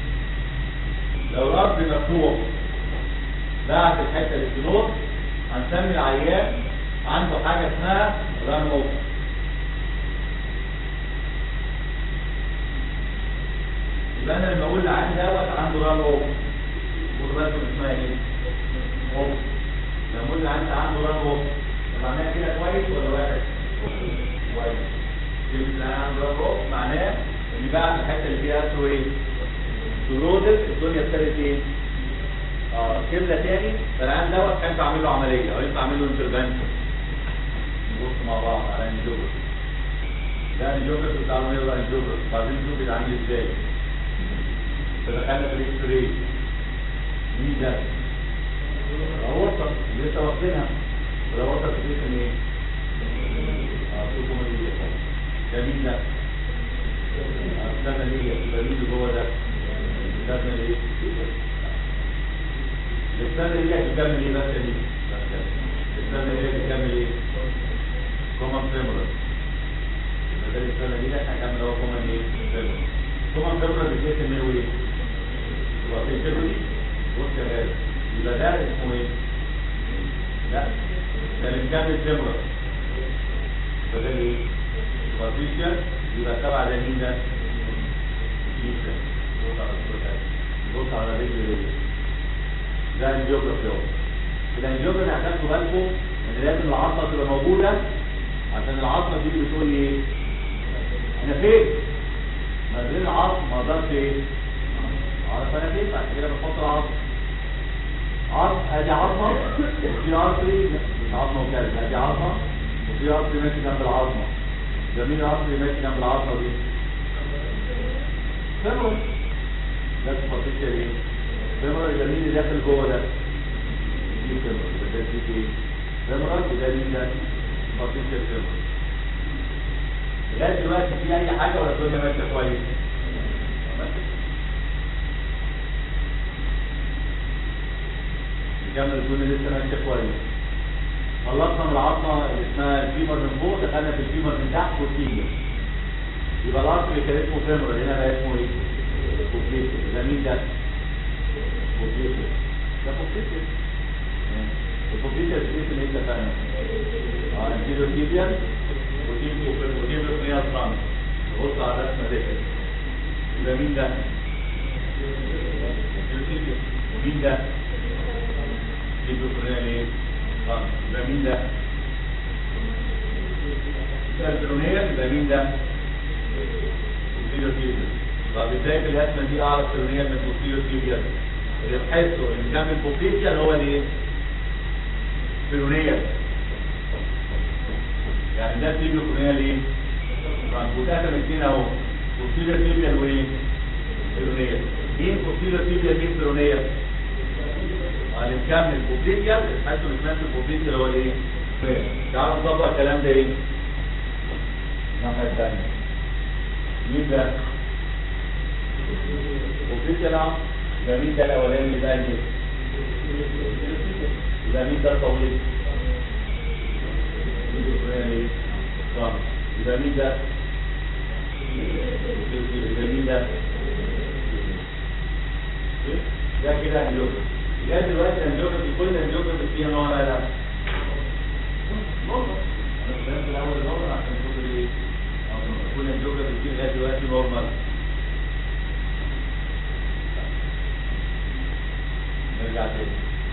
لو الارض مفتوح بعد الحته السنود هنسمي العيان عنده حاجه اسمها ران اوف يبقى انا لما اقول لعين دوت عنده ران اوف خد بالك من اسمها ايه؟ اوف لما اقول لعين ده عنده ران اوف معناها كده كويس ولا وحش؟ كويس كلمة العين عنده ران اوف معناه ان بقى في الحته اللي فيها اسره ايه؟ سورودس الدنيا ابتدت ايه؟ اه كبله تاني فالعين دوت ينفع اعمل له عمليه او ينفع اعمل له انترفنشن نبص مع بعض على الجوجرافي ده الجوجرافي بتاع العمليه ولا الجوجرافي بعدين نشوف بيتعمل ازاي فدخلنا في الاكس راي مين ده؟ الاورطه اللي لسه واخدينها والاورطه بتدخل ايه؟ اه شوفوا مين ده مين ده؟ استنى ليه يبقى مين اللي جوه ده؟ استنى ليه؟ الاستنى ليه هتكمل ايه بس دي؟ الاستنى ليه هتكمل ايه؟ كومن فيمورال يبقى ده الاستنى ليه هتكمل هو كومن ايه؟ فيمورال كومن فيمورال بتقسم ايه وايه؟ وفيتيرولي بص يا غالي يبقى ده اسمه ايه؟ لا ده اللي مكمل فيمورال فده ايه؟ وفيتير يبقى تبع ده مين ده؟ فيتير بص على الصورة بص على رجل رجل ده الجيوغرافي اهو الانجيوجرافي هتاخدوا بالكم ان لازم العظمه تبقى موجوده عشان العظمه دي اللي بتقول لي ايه؟ انا فين؟ ما بين العظم ما اقدرش ايه؟ اعرف انا فين بعد كده بنحط العظم عظم ادي عظمه وفي ارتري مش عظمه وكلب ادي عظمه وفي ارتري ماشي جنب العظمه ده مين الارتري ماشي جنب العظمه دي؟ فيمورال ده تفاصيل ايه؟ فيمورال يبقى مين اللي داخل جوه ده؟ دي فيمورال يبقى ده دي ايه؟ فيمورال وده مين ده؟ تفاصيل الفيمورال لغايه دلوقتي في اي حاجه ولا الدنيا ماشيه كويس؟ نكمل الدنيا لسه ماشيه كويس خلصنا من العظمه اللي اسمها الفيمر من فوق دخلنا في الفيمر من تحت والتيجر يبقى الارض اللي كان اسمه فيمر هنا بقى اسمه ايه؟ بوبليتر ده مين ده؟ بوبليتر ده بوبليتر البوبليتر سبيس اللي انت فاهمه اه انتيريو تيبيال وتيبيو وتيبيو فيها فرانس بص على الرسمه دي كده يبقى مين ده؟ ومين ده؟ تيبيو فرانس ايه؟ فرانس يبقى مين ده؟ البرونية يبقى مين ده؟ بوستيريو تيبيال طب ازاي في الاسمه دي اعرف برونية من بوستيريو تيبيال؟ اللي تحسه ان كان البوبليتيال هو الايه؟ برونية يعني ده تيبيو برونية ليه؟ وتقسم الاثنين اهو بوستيريو تيبيال وايه؟ برونية مين بوستيريو تيبيال مين برونية؟ هنكمل بوبليتيال حيث الاسمات البوبليتيال هو الايه؟ تعالوا نطبق الكلام ده ايه؟ الناحية الثانية مين ده؟ بوبليتيال اهو يبقى مين ده الاولاني ده ايه؟ يبقى مين ده الطويل؟ صح يبقى مين ده؟ يبقى مين ده؟ ده كده هنجوجرافي لغايه دلوقتي الهنجوجرافي كل الهنجوجرافي فيها نوع لا لا نورمال انا فهمت الاول نورمال عشان خاطر ايه؟ كل الهنجوجرافي فيه لغايه دلوقتي نورمال نرجع تاني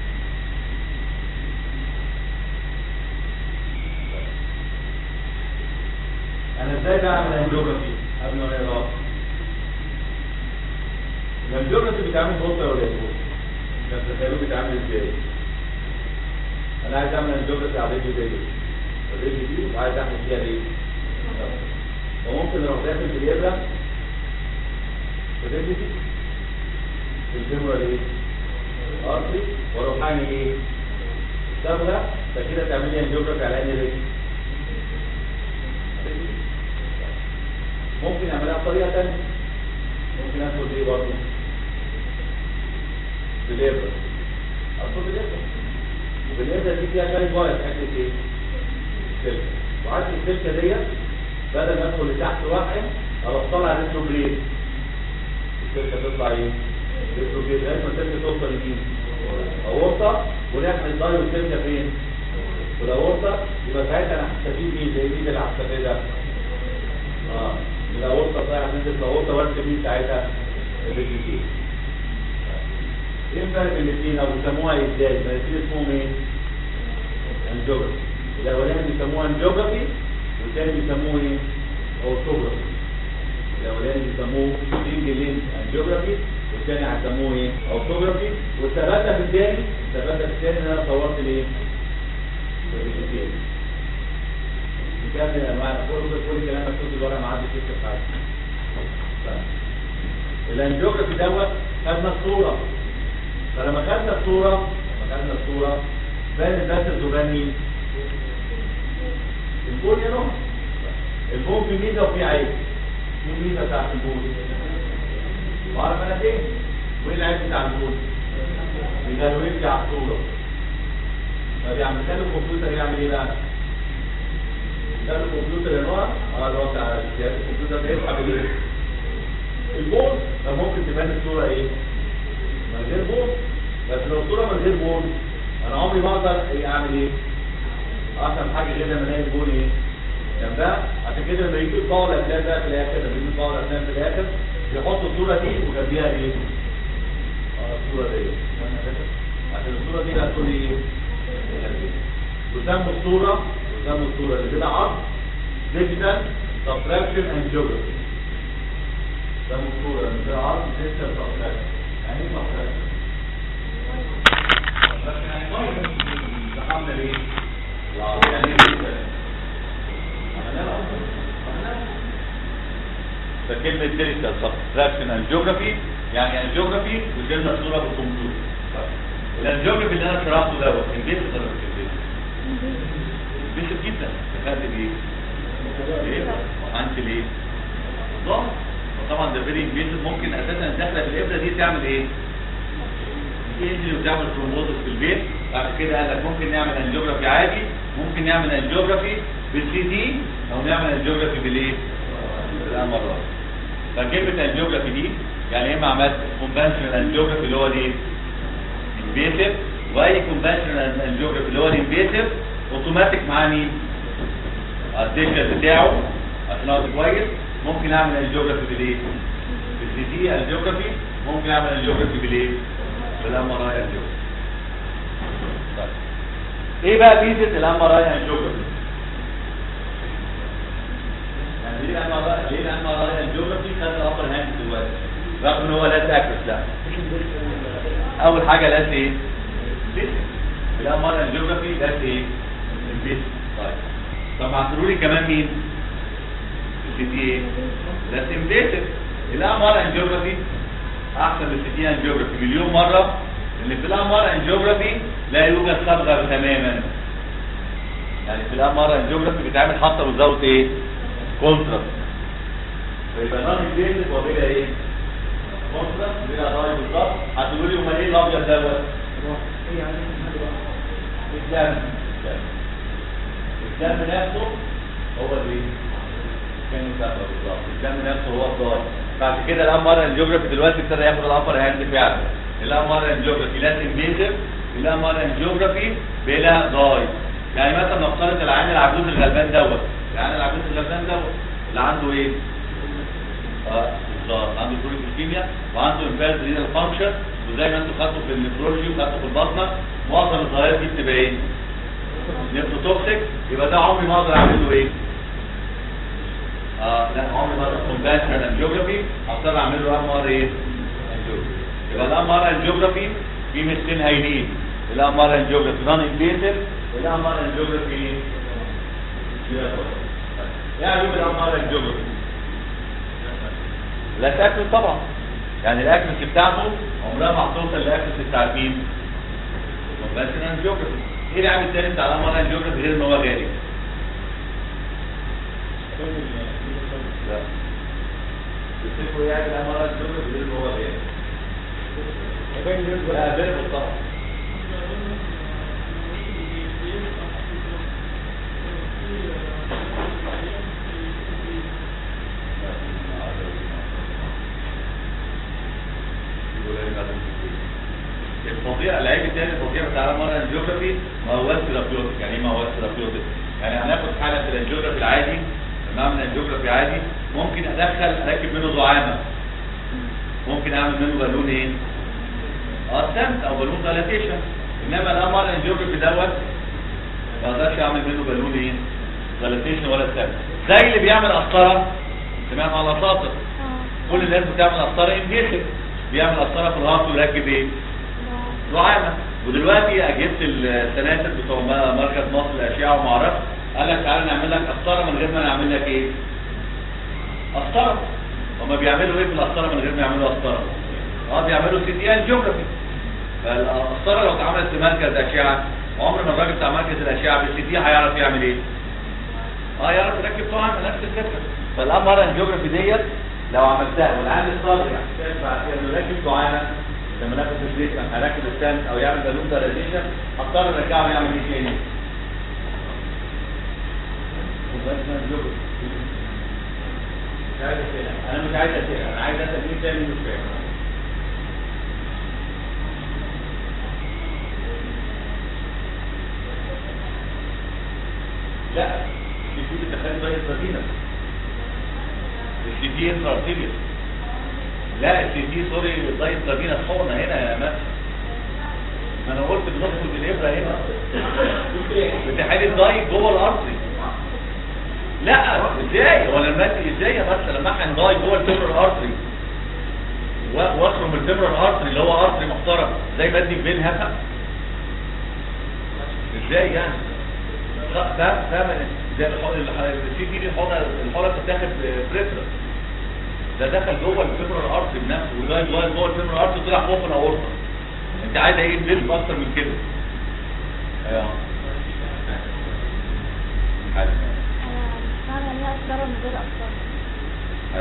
انا ازاي بعمل الهنجوجرافي قبل ما نقراه الهنجوجرافي بيتعمل بوسطه ولا بوسطه كان تخيلوه بيتعمل ازاي انا عايز اعمل الهنجوجرافي على الرجل دي الرجل دي وعايز اعمل فيها ايه وممكن اروح داخل في الابره في الرجل دي في الفيمورال ايه ارضي واروح اعمل ايه صبغه فكده تعمل لي انجيوجرافي على انهي رجل ممكن اعملها بطريقه ثانيه ممكن ادخل ايه برضه بالابره ادخل بالابره وبالابره دي فيها شويه واير حته ايه سلك وعندي السلكه ديت بدل ما ادخل لتحت واحد اروح طالع ريتروجريد السلكه تطلع ايه ريتروجريد لغايه ما السلكه توصل لمين اورطه ونعمل دايو السلكه فين في الاورطه يبقى ساعتها انا هستفيد مين زي مين اللي هستفيدها اه الاورطه طالعه من الاورطه وارسم مين ساعتها الريتروجريد ايه الفرق بين الاثنين او بيسموها ازاي؟ الاثنين اسمهم ايه؟ انجيوجرافي الاولاني بيسموها انجيوجرافي والثاني بيسموه ايه؟ اورثوجرافي الاولاني بيسموه سنجل لينز انجيوجرافي والثاني هيسموه ايه؟ اورثوجرافي واستفدنا في الثاني استفدنا في الثاني ان انا صورت الايه؟ الريتين نكمل انواع كل كل كلام مكتوب في الورقه ما عادش يكتب حاجه الانجيوجرافي دوت خدنا الصوره فلما خدنا الصورة لما خدنا الصورة بان الباسل وبان مين؟ البون يا نوم البون في ميزة وفي عيب في ميزة بتاعت البون وعارف انا فين؟ وايه العيب بتاع البون؟ بيخلوا يمشي على الصورة طب يعمل خلي الكمبيوتر يعمل ايه بقى؟ خلي الكمبيوتر يا نوع اه اللي هو بتاع جهاز الكمبيوتر ده يسحب الايه؟ البون طب ممكن تبان الصورة ايه؟ من غير بون بس لو صورة من غير بون انا عمري ما اقدر اعمل ايه احسن حاجة غير لما الاقي البون ايه جنبها عشان كده لما يجي القاعدة الاسنان بقى في الاخر لما يجي القاعدة الاسنان في الاخر يحطوا الصورة دي وجنبيها ايه اه الصورة دي عشان الصورة دي هتكون ايه تسموا الصورة تسموا الصورة اللي كده عرض ديجيتال سبتراكشن اند جيوغرافي تسموا الصورة اللي كده عرض ديجيتال سبتراكشن يعني ايه سبتراكشن يعني ماينس دخلنا ليه؟ يعني ايه فكلمة ديجيتال سبتراكشن اند جيوغرافي يعني الجيوغرافي وجبنا الصورة بالكمبيوتر الجيوغرافي اللي انا شرحته دوت البيت ولا مش البيت؟ البيت جدا دخلت ليه؟ ليه؟ وحنت ليه؟ ضغط طبعا ده فيري انفيسيف ممكن اساسا الدخله في الابره دي تعمل ايه؟ تنزل وتعمل ترومبوزس في البيت بعد كده قال لك ممكن نعمل انجيوجرافي عادي ممكن نعمل انجيوجرافي بالسي تي او نعمل انجيوجرافي بالايه؟ بالام ار اي فكلمه انجيوجرافي دي يعني اما عملت كونفنشنال انجيوجرافي اللي هو الايه؟ انفيسيف واي كونفنشنال انجيوجرافي اللي هو الانفيسيف اوتوماتيك معاه مين؟ الديشر بتاعه عشان اقعد كويس ممكن اعمل انجيوجرافي بالايه؟ بالسي تي انجيوجرافي ممكن اعمل انجيوجرافي بالايه؟ بالام ار اي انجيوجرافي طيب. ايه بقى ميزه الام ار اي انجيوجرافي؟ يعني ليه الام ار اي ليه الام ار اي انجيوجرافي خد الابر هاند دلوقتي؟ رغم ان هو لا تاكس لا اول حاجه لازم ايه؟ الام ار اي انجيوجرافي لازم ايه؟ البيت طيب طب هتقولوا لي كمان مين؟ السي تي ايه؟ لازم انفيتيف الام ار اي انجيوجرافي احسن من السي تي انجيوجرافي مليون مره ان في الام ار انجيوجرافي لا يوجد صبغه تماما يعني في الام ار انجيوجرافي بيتعمل حتى وزاوت ايه كونتراست فيبقى نون انفيتيف وبلا ايه كونتراست بلا راي بالظبط هتقولوا لي امال ايه الابيض دوت الدم الدم نفسه هو الايه كان صبغه بالظبط الدم نفسه هو الضاي بعد كده الام ار انجيوجرافي دلوقتي ابتدى ياخد الابر هاند فعلا الامر انجيوجرافي لا انفيزيف الامر انجيوجرافي بلا ضاي يعني مثلا نفترض العين العجوز الغلبان دوت العين العجوز الغلبان دوت اللي عنده ايه؟ اه بالظبط عنده كرونيك الكيمياء وعنده امبيرد رينال فانكشن وزي ما انتوا خدتوا في النفرولوجي وخدتوا في البطنه معظم الظاهرات دي بتبقى ايه؟ نيفروتوكسيك يبقى ده عمري ما اقدر اعمل له ايه؟ اه لا عمري ما اقدر كونفنشنال انجيوجرافي اقدر اعمل له ام ار ايه؟ انجيوجرافي يبقى الامر الجيوغرافي في مثلين هايلين الامر الجيوغرافي نون انفيزيف الامر الجيوغرافي ايه عيوب الامر الجيوغرافي لا تاكل طبعا يعني الاكلس بتاعته عمرها ما هتوصل للاكلس بتاع مين؟ بس الجيوغرافي ايه العيب الثاني بتاع الامر الجيوغرافي غير ان هو غالي؟ لا تفتكروا يعني الامر الجيوغرافي غير ان هو غالي لا بيربط طبعا الفظيع العيب الثاني الفظيع بتاع المره الجيوغرافي ما هوش ثيرابيوتيك يعني ايه ما هوش ثيرابيوتيك يعني هناخد حاله في الجيوغرافي العادي نعمل الجيوغرافي عادي ممكن ادخل اركب منه دعامه ممكن اعمل منه بالون ايه اه سمت او بالون دايلاتيشن انما الامر انجيوجرافي دوت ما اقدرش اعمل منه بالون ايه دايلاتيشن ولا سمت زي اللي بيعمل قسطره سمعت على الاساطر كل الناس بتعمل قسطره انفيسيف بيعمل قسطره في الهارت ويركب ايه دعامه ودلوقتي اجهزه السناتر بتوع مركز مصر للاشعه وما اعرفش قال لك تعالى نعمل لك قسطره من غير ما نعمل لك ايه قسطره هما بيعملوا ايه في القسطره من غير ما يعملوا قسطره اه بيعملوا سي تي انجيوجرافي فالقسطره لو اتعملت في مركز اشعه عمر ما الراجل بتاع مركز الاشعه بالسي تي هيعرف يعمل ايه؟ اه يعرف يركب طبعا نفس الفكره فالامر انجيوجرافي ديت لو عملتها والعامل الصادر يحتاج بعد كده انه يركب دعامه لما ناخد التريتمنت هركب الستاند او يعمل بالون دايليشن هضطر ارجعه يعمل ايه تاني؟ مش عايز اسئله انا مش عايز اسئله انا عايز اسال مين تاني مش فاهم لا السي تي بتخلي زي السفينه السي تي انترارتيريال لا السي تي سوري زي السفينه حقنه هنا يا مات ما انا قلت بندخل بالابره هنا بتحالي الضاي جوه الارضي لا ازاي ولا المادي ازاي يا بس لما احنا نضاي جوه الفيمرال ارتري واخرم الفيمرال ارتري اللي هو ارتري محترم زي بدي بين هفا ازاي يعني فاهم فاهم زي السي تي دي الحوضه الحوضه بتتاخد بريفرال ده دخل جوه الفيمرال ارتري بنفسه وجاي جوه جوه الفيمرال ارتري طلع فوق الاورطه انت عايز ايه تلف اكتر من كده ايوه حاجه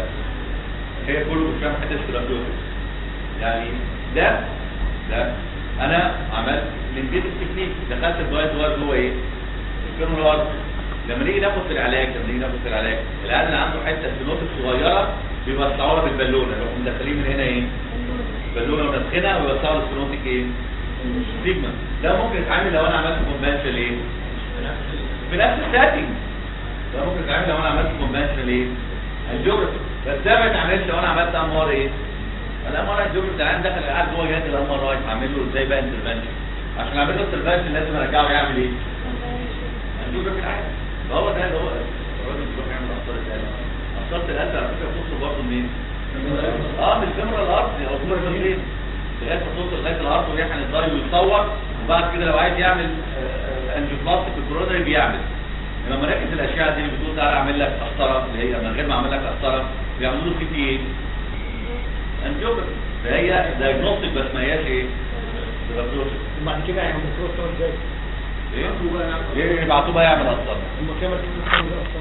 هي كله مش فاهم حته الثيرابيوتيك يعني ده ده انا عملت لمبيت التكنيك دخلت الدوايت دوار جوه ايه؟ الفيرمول الارض لما نيجي ناخد في العلاج لما نيجي ناخد في العلاج العيان اللي عنده حته سينوتك صغيره بيوسعوها بالبالونه يروحوا مدخلين من هنا ايه؟ بالونه ونفخنها ويوسعوا السينوتك ايه؟ سيجما ده ممكن يتعمل لو انا عملت كونفنشن ايه؟ في نفس السيتنج ده ممكن يتعمل لو انا عملت كونفنشن ايه؟ الجيوغرافي بس ده ما يتعملش لو انا عملت امار ايه؟ الامار الجيوغرافي العيان دخل قاعد جوه جهاز الامار رايت هعمل له ازاي بقى انترفنشن عشان اعمل له انترفنشن لازم ارجعه يعمل ايه؟ الجيوغرافي العادي فهو ده اللي هو الراجل بيروح يعمل اثار القلب اثار القلب على فكره بتوصل برضه منين؟ اه من الكاميرا الارض او الكاميرا منين؟ لغايه ما توصل لغايه الارض ويحن الضاي ويتصور وبعد كده لو عايز يعمل انجيوبلاستيك الكورونري بيعمل لما مراكز الاشعه دي اللي بتقول تعالى اعمل لك قسطره اللي هي من غير ما اعمل لك قسطره بيعملوا له سي تي ايه؟ انجيوبلاستيك فهي دايجنوستيك بس ما هياش ايه؟ ثيرابيوتيك. وبعد كده هيعمل دكتور صور ازاي؟ ايه؟ ايه يبعتوه بقى يعمل قسطره هم كاميرا دكتور صور ازاي اصلا؟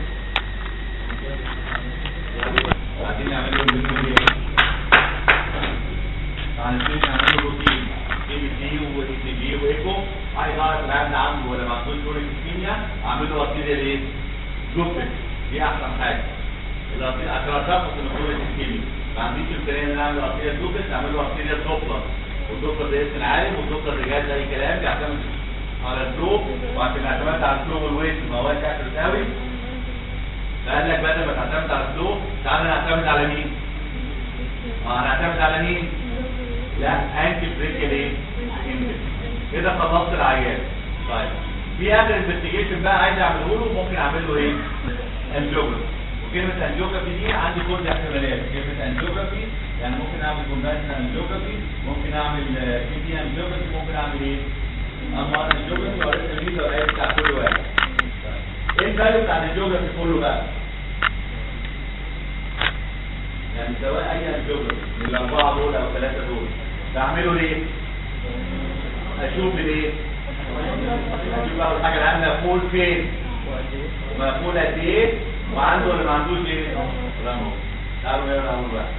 وبعدين نعمل له الفيديو ايه؟ يعني في نعمل له روتين اي بي سي واي سي جي وايكو عايز اعرف العيان ده عنده ولا ما عندوش كوريك كيميا اعمل له رصيد ايه؟ جوبل دي احسن حاجه الرصيد عشان اشخص ان كوريك كيميا ما عنديش امكانيه ان انا اعمل رصيد جوبل اعمل له رصيد دوبلر والدوبلر ده اسم العالم والدوبلر رجال زي كلام بيعتمد على الفلو وعشان اعتمدت على الفلو والويت ما هوش اكل قوي فقال لك بدل ما تعتمد على الفلو تعالى نعتمد على مين؟ اه هنعتمد على مين؟ لا انكل بريك ايه؟ انكل. كده خلصت العيان طيب في اخر انفستيجيشن بقى عايز اعمله له ممكن اعمل له ايه؟ انجيوجرافي وكلمه انجيوجرافي دي عندي كل احتمالات كلمه انجيوجرافي يعني ممكن اعمل كونفنشنال انجيوجرافي ممكن اعمل سي تي انجيوجرافي ممكن اعمل ايه؟ اما انجيوجرافي وقريت الميزه والايه بتاع كل واحد ايه الفاليو بتاع الجيوغرافي كله بقى؟ يعني سواء اي الجيوغرافي من الاربعه دول او الثلاثه دول بعمله ليه؟ اشوف ليه؟ اشوف اول حاجه العيان مقفول فين؟ مقفول قد ايه؟ وعنده ولا ما عندوش ايه؟ تمام اهو تعالوا نقرا اول واحد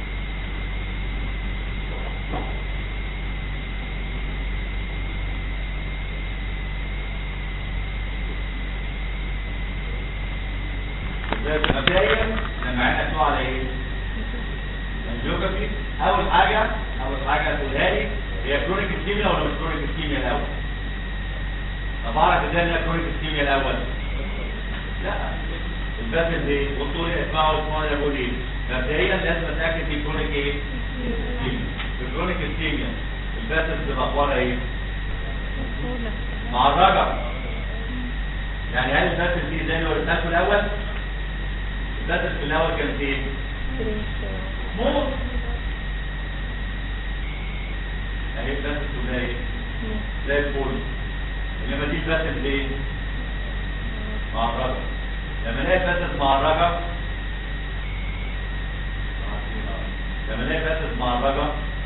مبدئيا لما عينك تقع على ايه؟ الجيوغرافي اول حاجه اول حاجه تقولها لي هي كرونيك اسكيميا ولا مش كرونيك اسكيميا الاول؟ طب اعرف ازاي انها كرونيك اسكيميا الاول؟ لا الباسل دي بصوا لي اسمعوا اسمعوا انا بقول ايه؟ مبدئيا لازم اتاكد في كرونيك ايه؟ اسكيميا في كرونيك اسكيميا الباسل بتبقى اخبارها ايه؟ معرجه يعني هل الباسل دي زي اللي وريتها لكم الاول؟ الباسل في الاول كانت ايه؟ موت اهي الباسل كلها ايه؟ زي الفل انما دي الباسل ايه؟ معرجه لما الاقي الباسل معرجه لما الاقي الباسل معرجه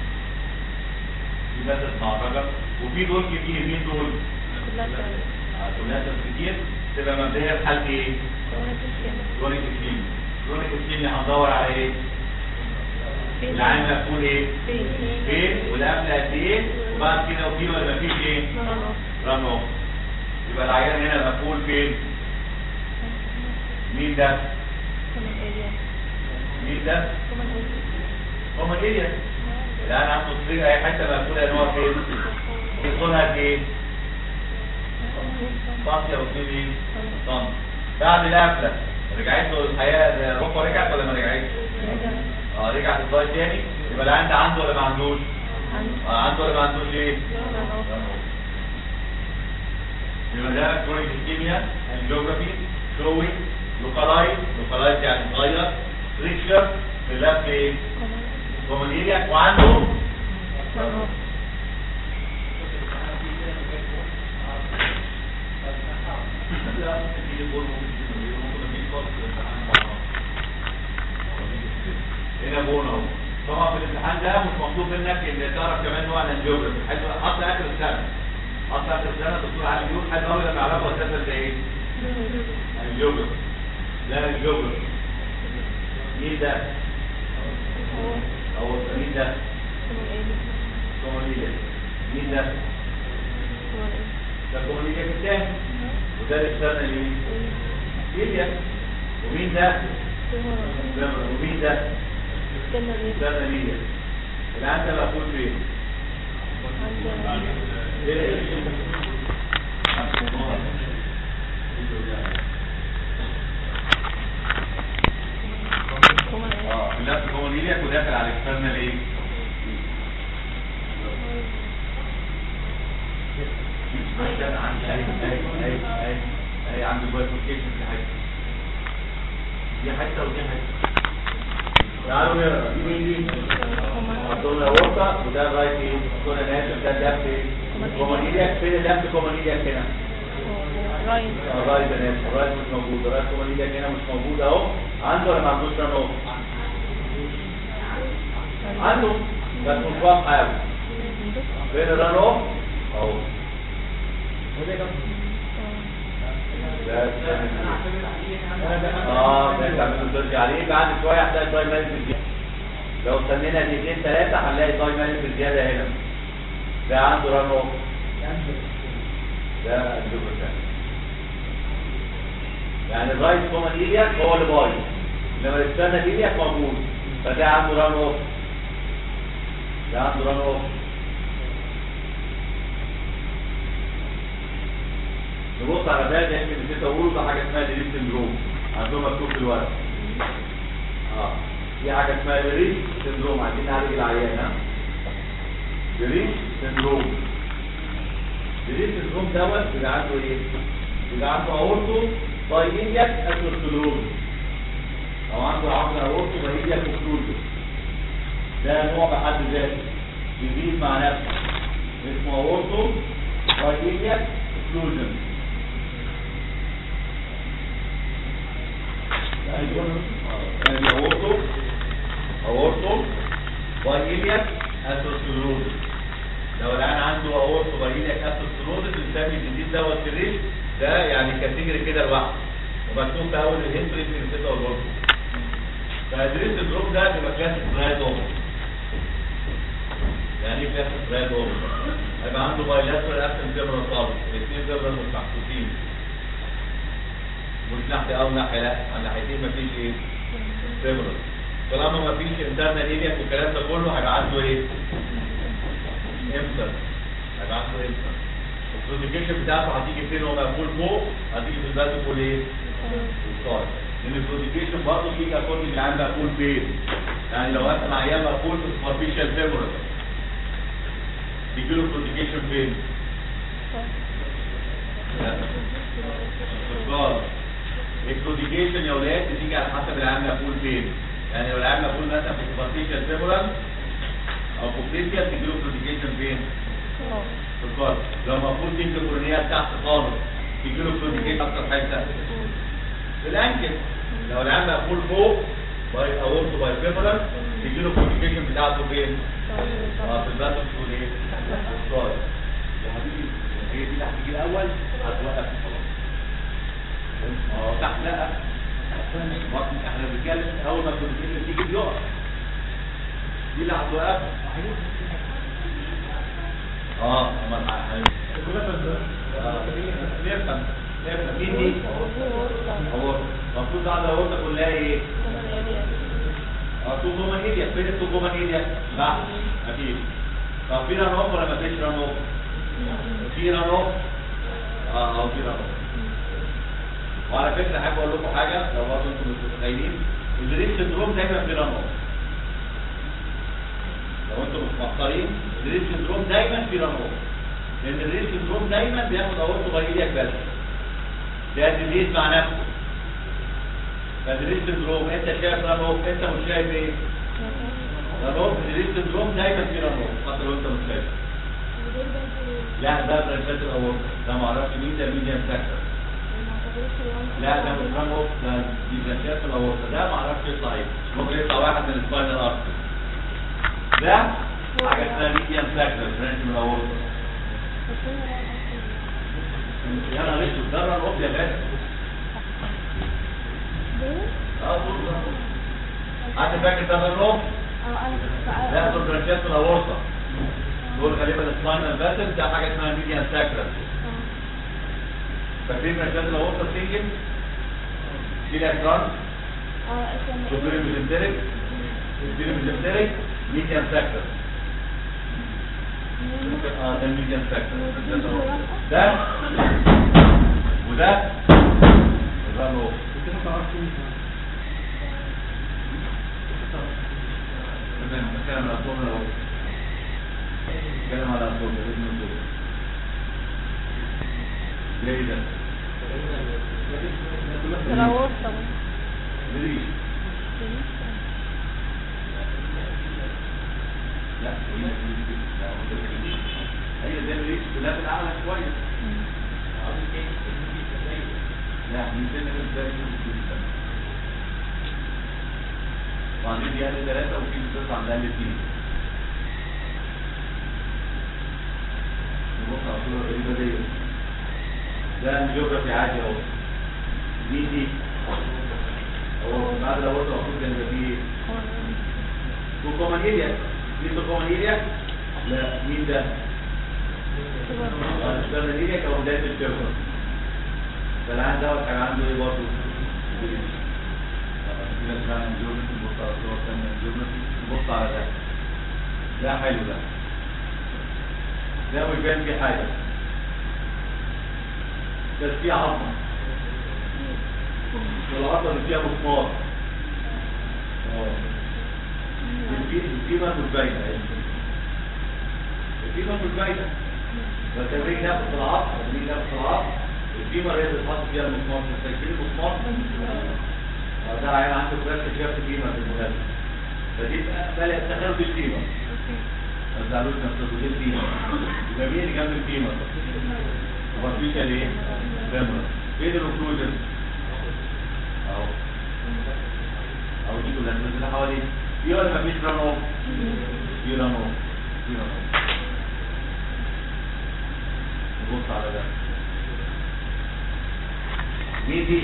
في باسل معرجه وفي دول كتير مين دول؟ كلها كتير تبقى مبدئيا في حالة ايه؟ كرونيك اسكيميا كرونيك اسكيميا هندور على ايه؟ العين مقفول ايه؟ فين؟ والقفل قد ايه؟ وبعد كده وفي ولا مفيش ايه؟ رن اوف يبقى العيان هنا مقفول فين؟ مين ده؟ مين ده؟ هما اريا الان عنده تصير اي حته مقفوله ان هو فين؟ يدخلها قد ايه؟ فاصله واتنين ايه؟ طن بعد القفله رجعت له الحياه الركبه رجعت ولا ما رجعتش؟ اه رجعت الضاي تاني يبقى العيان ده عنده ولا ما عندوش؟ اه عنده ولا ما عندوش ايه؟ يبقى ده كرونيك اسكيميا الجيوغرافي شوي لوكالايز لوكالايز يعني صغير ريكشر في اللاب ايه؟ كومن اريا وعنده هنا بون اهو طبعا في الامتحان ده مش مطلوب منك ان تعرف كمان نوع الجيوغرافي حتى اخر السنه حتى اخر السنه الدكتور علي بيقول حد اول لما يعرفوا اساسا ده ايه؟ الجيوغرافي ده الجيوغرافي مين ده؟ او مين ده؟ كومون مين ده؟ ده كومونيكيا الثاني وده الاكسترنال ايه؟ ايليا ومين ده؟ ومين ده؟ اكسترنال ايليا الان ده مقفول فين؟ ايه اه اللفت كومونيليا وداخل على الاكسترنال ايه؟ عشان عندي اي اي اي اي اي عندي بايفوركيشن في حته دي حته ودي حته تعالوا نقرا دي مين دي؟ عندنا اورطه وده الرايت ايه؟ كنا ناسف ده اللفت ايه؟ كومونيليا فين اللفت كومونيليا هنا؟ الرايت ده ناسف الرايت مش موجود الرايت كومونيليا هنا مش موجود اهو عنده ولا ما عندوش ده نقطه؟ عنده بس مش واضحه قوي فين الران اوف؟ اهو ده اه ده تعملوا سيرش عليه بعد شويه هتلاقي داي مالك بالزياده لو استنينا دقيقتين ثلاثه هنلاقي داي مالك بالزياده هنا ده عنده ران اوف ده الجبر ده يعني الرايت كومن ايلياك هو اللي بايظ انما الاكسترنال ايلياك موجود فده عنده ران اوف ده عنده ران اوف نبص على ده ده يمكن نسيت اقوله ده حاجه اسمها ديليت سندروم عندهم مكتوب في الورق اه في حاجه اسمها ديليت سندروم عايزين نعالج العيان ها ديليت سندروم ديليت سندروم دوت بيبقى عنده ايه؟ بيبقى عنده اورتو بايلياك اثيروسكلروز او عنده عقل اورتو بايلياك اوكلوجن ده نوع بحد ذاته بيزيد مع نفسه اسمه اورتو بايلياك اوكلوجن يعني اورتو اورتو بايلياك اثيروسكلروز لو الان عنده اورتو بايلياك اثيروسكلروز بنسمي الجديد دوت كريش ده يعني كاتيجوري كده لوحده ومكتوب في اول الهيستوري في الستة والربع فادريس الدروب ده بيبقى كلاس برايد اوفر يعني ايه كلاس برايد اوفر هيبقى عنده بايلاترال اكشن فيبرال صابت الاثنين فيبرال مش محسوسين مش ناحيه او ناحيه لا على الناحيتين مفيش ايه فيبرال طالما مفيش انترنال ايلياك والكلام ده كله هيبقى عنده ايه امتى هيبقى عنده امتى الكلوديكيشن بتاعته هتيجي فين هو مقفول فوق هتيجي في الفاتيكول ايه الصايد لان الكلوديكيشن برضه في اكورد اللي عندها مقفول فين يعني لو مثلا عيان مقفول في سوبرفيشال فيبرال بيجي له كلوديكيشن فين لا. في الصايد الكلوديكيشن يا ولاد بتيجي على حسب العام مقفول فين يعني لو العام مقفول مثلا في سوبرفيشال فيبرال او كوبليسيا بتيجي له كلوديكيشن فين في القلب لو مفروض تيجي الكورنيات تحت خالص تيجي له كلوديكيشن اكتر حته في الانكل لو العام مقفول فوق باي اورتو باي فيبرال تيجي له كلوديكيشن بتاعته فين؟ اه في الباتو تقول ايه؟ الصايد يا حبيبي هي دي اللي هتيجي الاول هتوقف خلاص اه تحت لا وقت احنا بنتكلم اول ما الكلوديكيشن تيجي بيقف دي اللي هتوقف اه امال نفهم نفهم مين دي؟ هو المفروض على الورده كلها ايه؟ اه توجومانيليا فين التوجومانيليا؟ لا اكيد طب في رانوف ولا مفيش رانوف؟ في رانوف؟ اه اه في رانوف وعلى فكره حابب اقول لكم حاجه لو برضه انتم مش متخيلين الريش سندروم دايما في رانوف لو انتم مش مختارين الريش سندروم دايما في رانوف لان الريش سندروم دايما بياخد اورتو بايلياك بس ده ديزيز مع نفسه فالريش سندروم انت شايف رانوف انت مش شايف ايه؟ رانوف الريش سندروم دايما في رانوف حتى لو انت مش شايف لا ده برانشات الاورتو ده ما اعرفش مين ده مين يمسكها لا ده مش رانوف ده دي برانشات الاورتو ده ما اعرفش يطلع ايه ممكن يطلع واحد من السباينال ارتري ده حاجه اسمها ميديم ساكتر برانش من الاورتو يا نهار اسود ده الرانوف يا باشا اه دول الرانوف. حد فاكر ده الرانوف؟ لا دول برانشات من الاورطه دول غالبا السباينال فاسل ده حاجه اسمها ميديان ساكرال فاكرين مشاكل الاورطه سنجل دي الاكران اه اسمه سوبيريور ميزنتريك سوبيريور ميزنتريك ميديان ساكرال اه ده ميديان ساكرال ده وده وده الأورطة. تمام بتكلم على الصوم الاول بتكلم على الصوم لازم نقول ليه ده الأورطة ليه لا هي ده اللي كلها في الاعلى شويه لا من سنه ازاي وبعدين دي اقل ثلاثه وفي بتطلع عند اقل اثنين نبص على الصوره الغريبه دي ده الجيوغرافي عادي اهو دي دي هو بعد الاول المفروض كان يبقى فيه تو كومن اريا دي تو كومن اريا لا مين ده؟ ده الاريا كان بدايه الجيوغرافي فالعام دوت كان عنده ايه برضه؟ كده كان الجيوغرافي نبص على الصور الثانيه الجيوغرافي نبص على ده ده حلو ده ده مش باين فيه حاجه بس فيه عظمه والعظمه اللي فيها مسمار اه الفي- الفيمر مش باينه اهي. الفيمر مش باينه بس لما نيجي ناخد في العظم لما نيجي ناخد في العظم الفيمر هي اللي بتحط فيها المسمار شايفين المسمار آه، ده عيان عنده فراكشر شاف الفيمر في المغلب فدي بقى بقى تخيلوا دي الفيمر ما تزعلوش نفسكم دي الفيمر يبقى مين اللي جنب الفيمر؟ سوبرفيشال ايه؟ فيمر فين الاوكلوجن؟ اهو او دي كلها اللي حواليه في ولا مفيش ران اوف؟ في ران اوف في ران اوف نبص على ده مين دي؟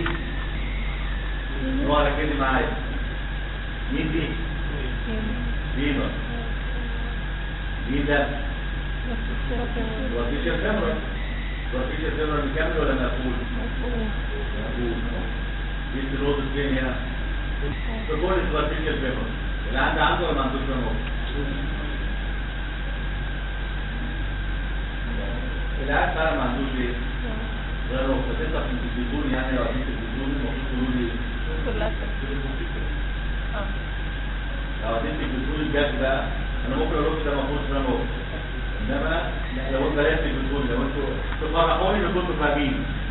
اوعى ركزي معايا مين دي؟ فيمر مين ده؟ سوبرفيشال فيمر سوبرفيشال فيمر مكمل ولا مقفول؟ مقفول دي الروز فين هنا؟ تقول سوبرفيشال فيمر اللي عنده عنده ولا ما عندوش فيمر؟ اللي قاعد فعلا ما عندوش ايه؟ غير لو فتنت في التلفزيون يعني لو قدمت التلفزيون المفروض تقولوا لي لو قدمت التلفزيون الجد بقى انا ممكن اقول لكم ده ما فيهوش فيمر انما لا، لو انت بلاش التلفزيون لو انتوا تفرحوني ان كنتوا فاهمين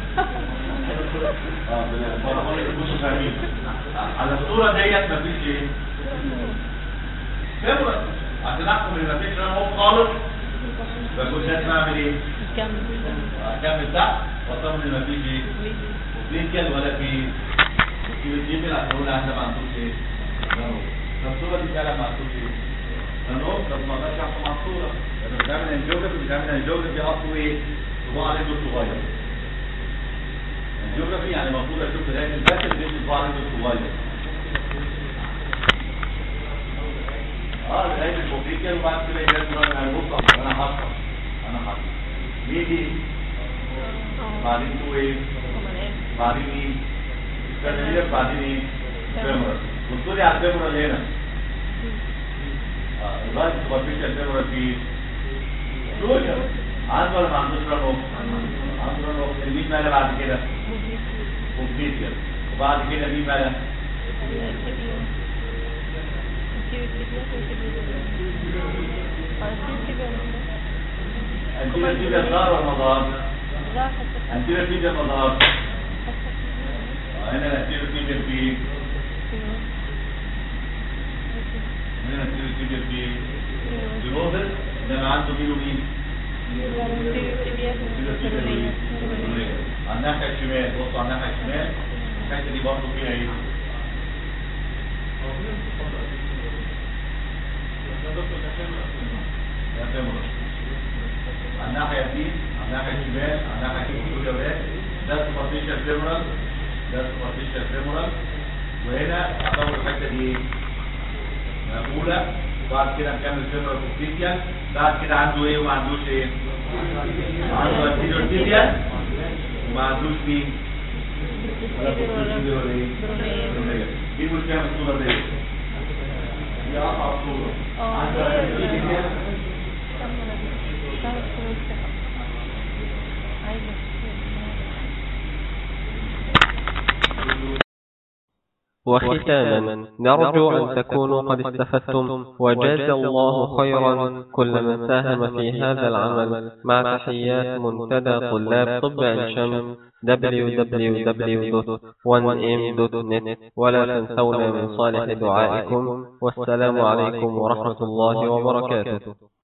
اه بلا- تفرحوني ان كنتوا فاهمين على الصوره ديت مفيش ايه؟ فيمر عشان احكم ان مفيش فيمر خالص فكنت لازم اعمل ايه؟ اكمل تحت واطمن ان مفيش ايه؟ وفينكل ولا في في الجيبل عشان اقول احنا ما عندوش ايه؟ نانو. فالصوره دي فعلا ما عندوش ايه؟ نانو طب ما اقدرش احكم على الصوره لما بتعمل انجيوجرافي بتعمل انجيوجرافي اصله ايه؟ صباع رجله صغير انجيوجرافي يعني المفروض اشوف بدايه الباكل بين صباع رجله صغير اه بدايه البوبيكال وبعد كده يجي انا بص انا هشرح انا هشرح ميدي بعدين تو ايه بعدين ايه كارنير بعدين ايه فيمورال بصوا لي على الفيمورال هنا اه الرايت سوبرفيشال فيمورال في كلوجر عنده ولا ما عندوش رانو عنده رانو مين ماله بعد كده كومبليتير وبعد كده مين ماله انتيريور تيبيا ظهر ولا ما ظهرش انتيريور تيبيا ما ظهرش آه، هنا الانتيريور تيبيا في هنا الانتيريور تيبيا في جلوزل انما عنده مين ومين على الناحية الشمال بصوا على الناحية الشمال الحتة دي برضه فيها ايه؟ يا فيمورال. على الناحية دي على الناحية الشمال على الناحية اليمين يا ولاد ده سوبرفيشال فيمورال ده سوبرفيشال فيمورال وهنا اعتبر الحتة دي ايه؟ مقبولة بعد كده نكمل فيمورال بوستيريال بعد كده عنده ايه وما عندوش ايه عنده anterior tibial وما عندوش مين ولا posterior ولا ايه برونية. ايه المشكله في الصوره دي دي اصعب صوره اه عنده هي anterior ال- tibial كمل يا بيه. كمل كويس. عايزة وختاما نرجو أن تكونوا قد استفدتم وجاز الله خيرا كل من ساهم في هذا العمل مع تحيات منتدى طلاب طب عين شمس www.1m.net ولا تنسونا من صالح دعائكم والسلام عليكم ورحمة الله وبركاته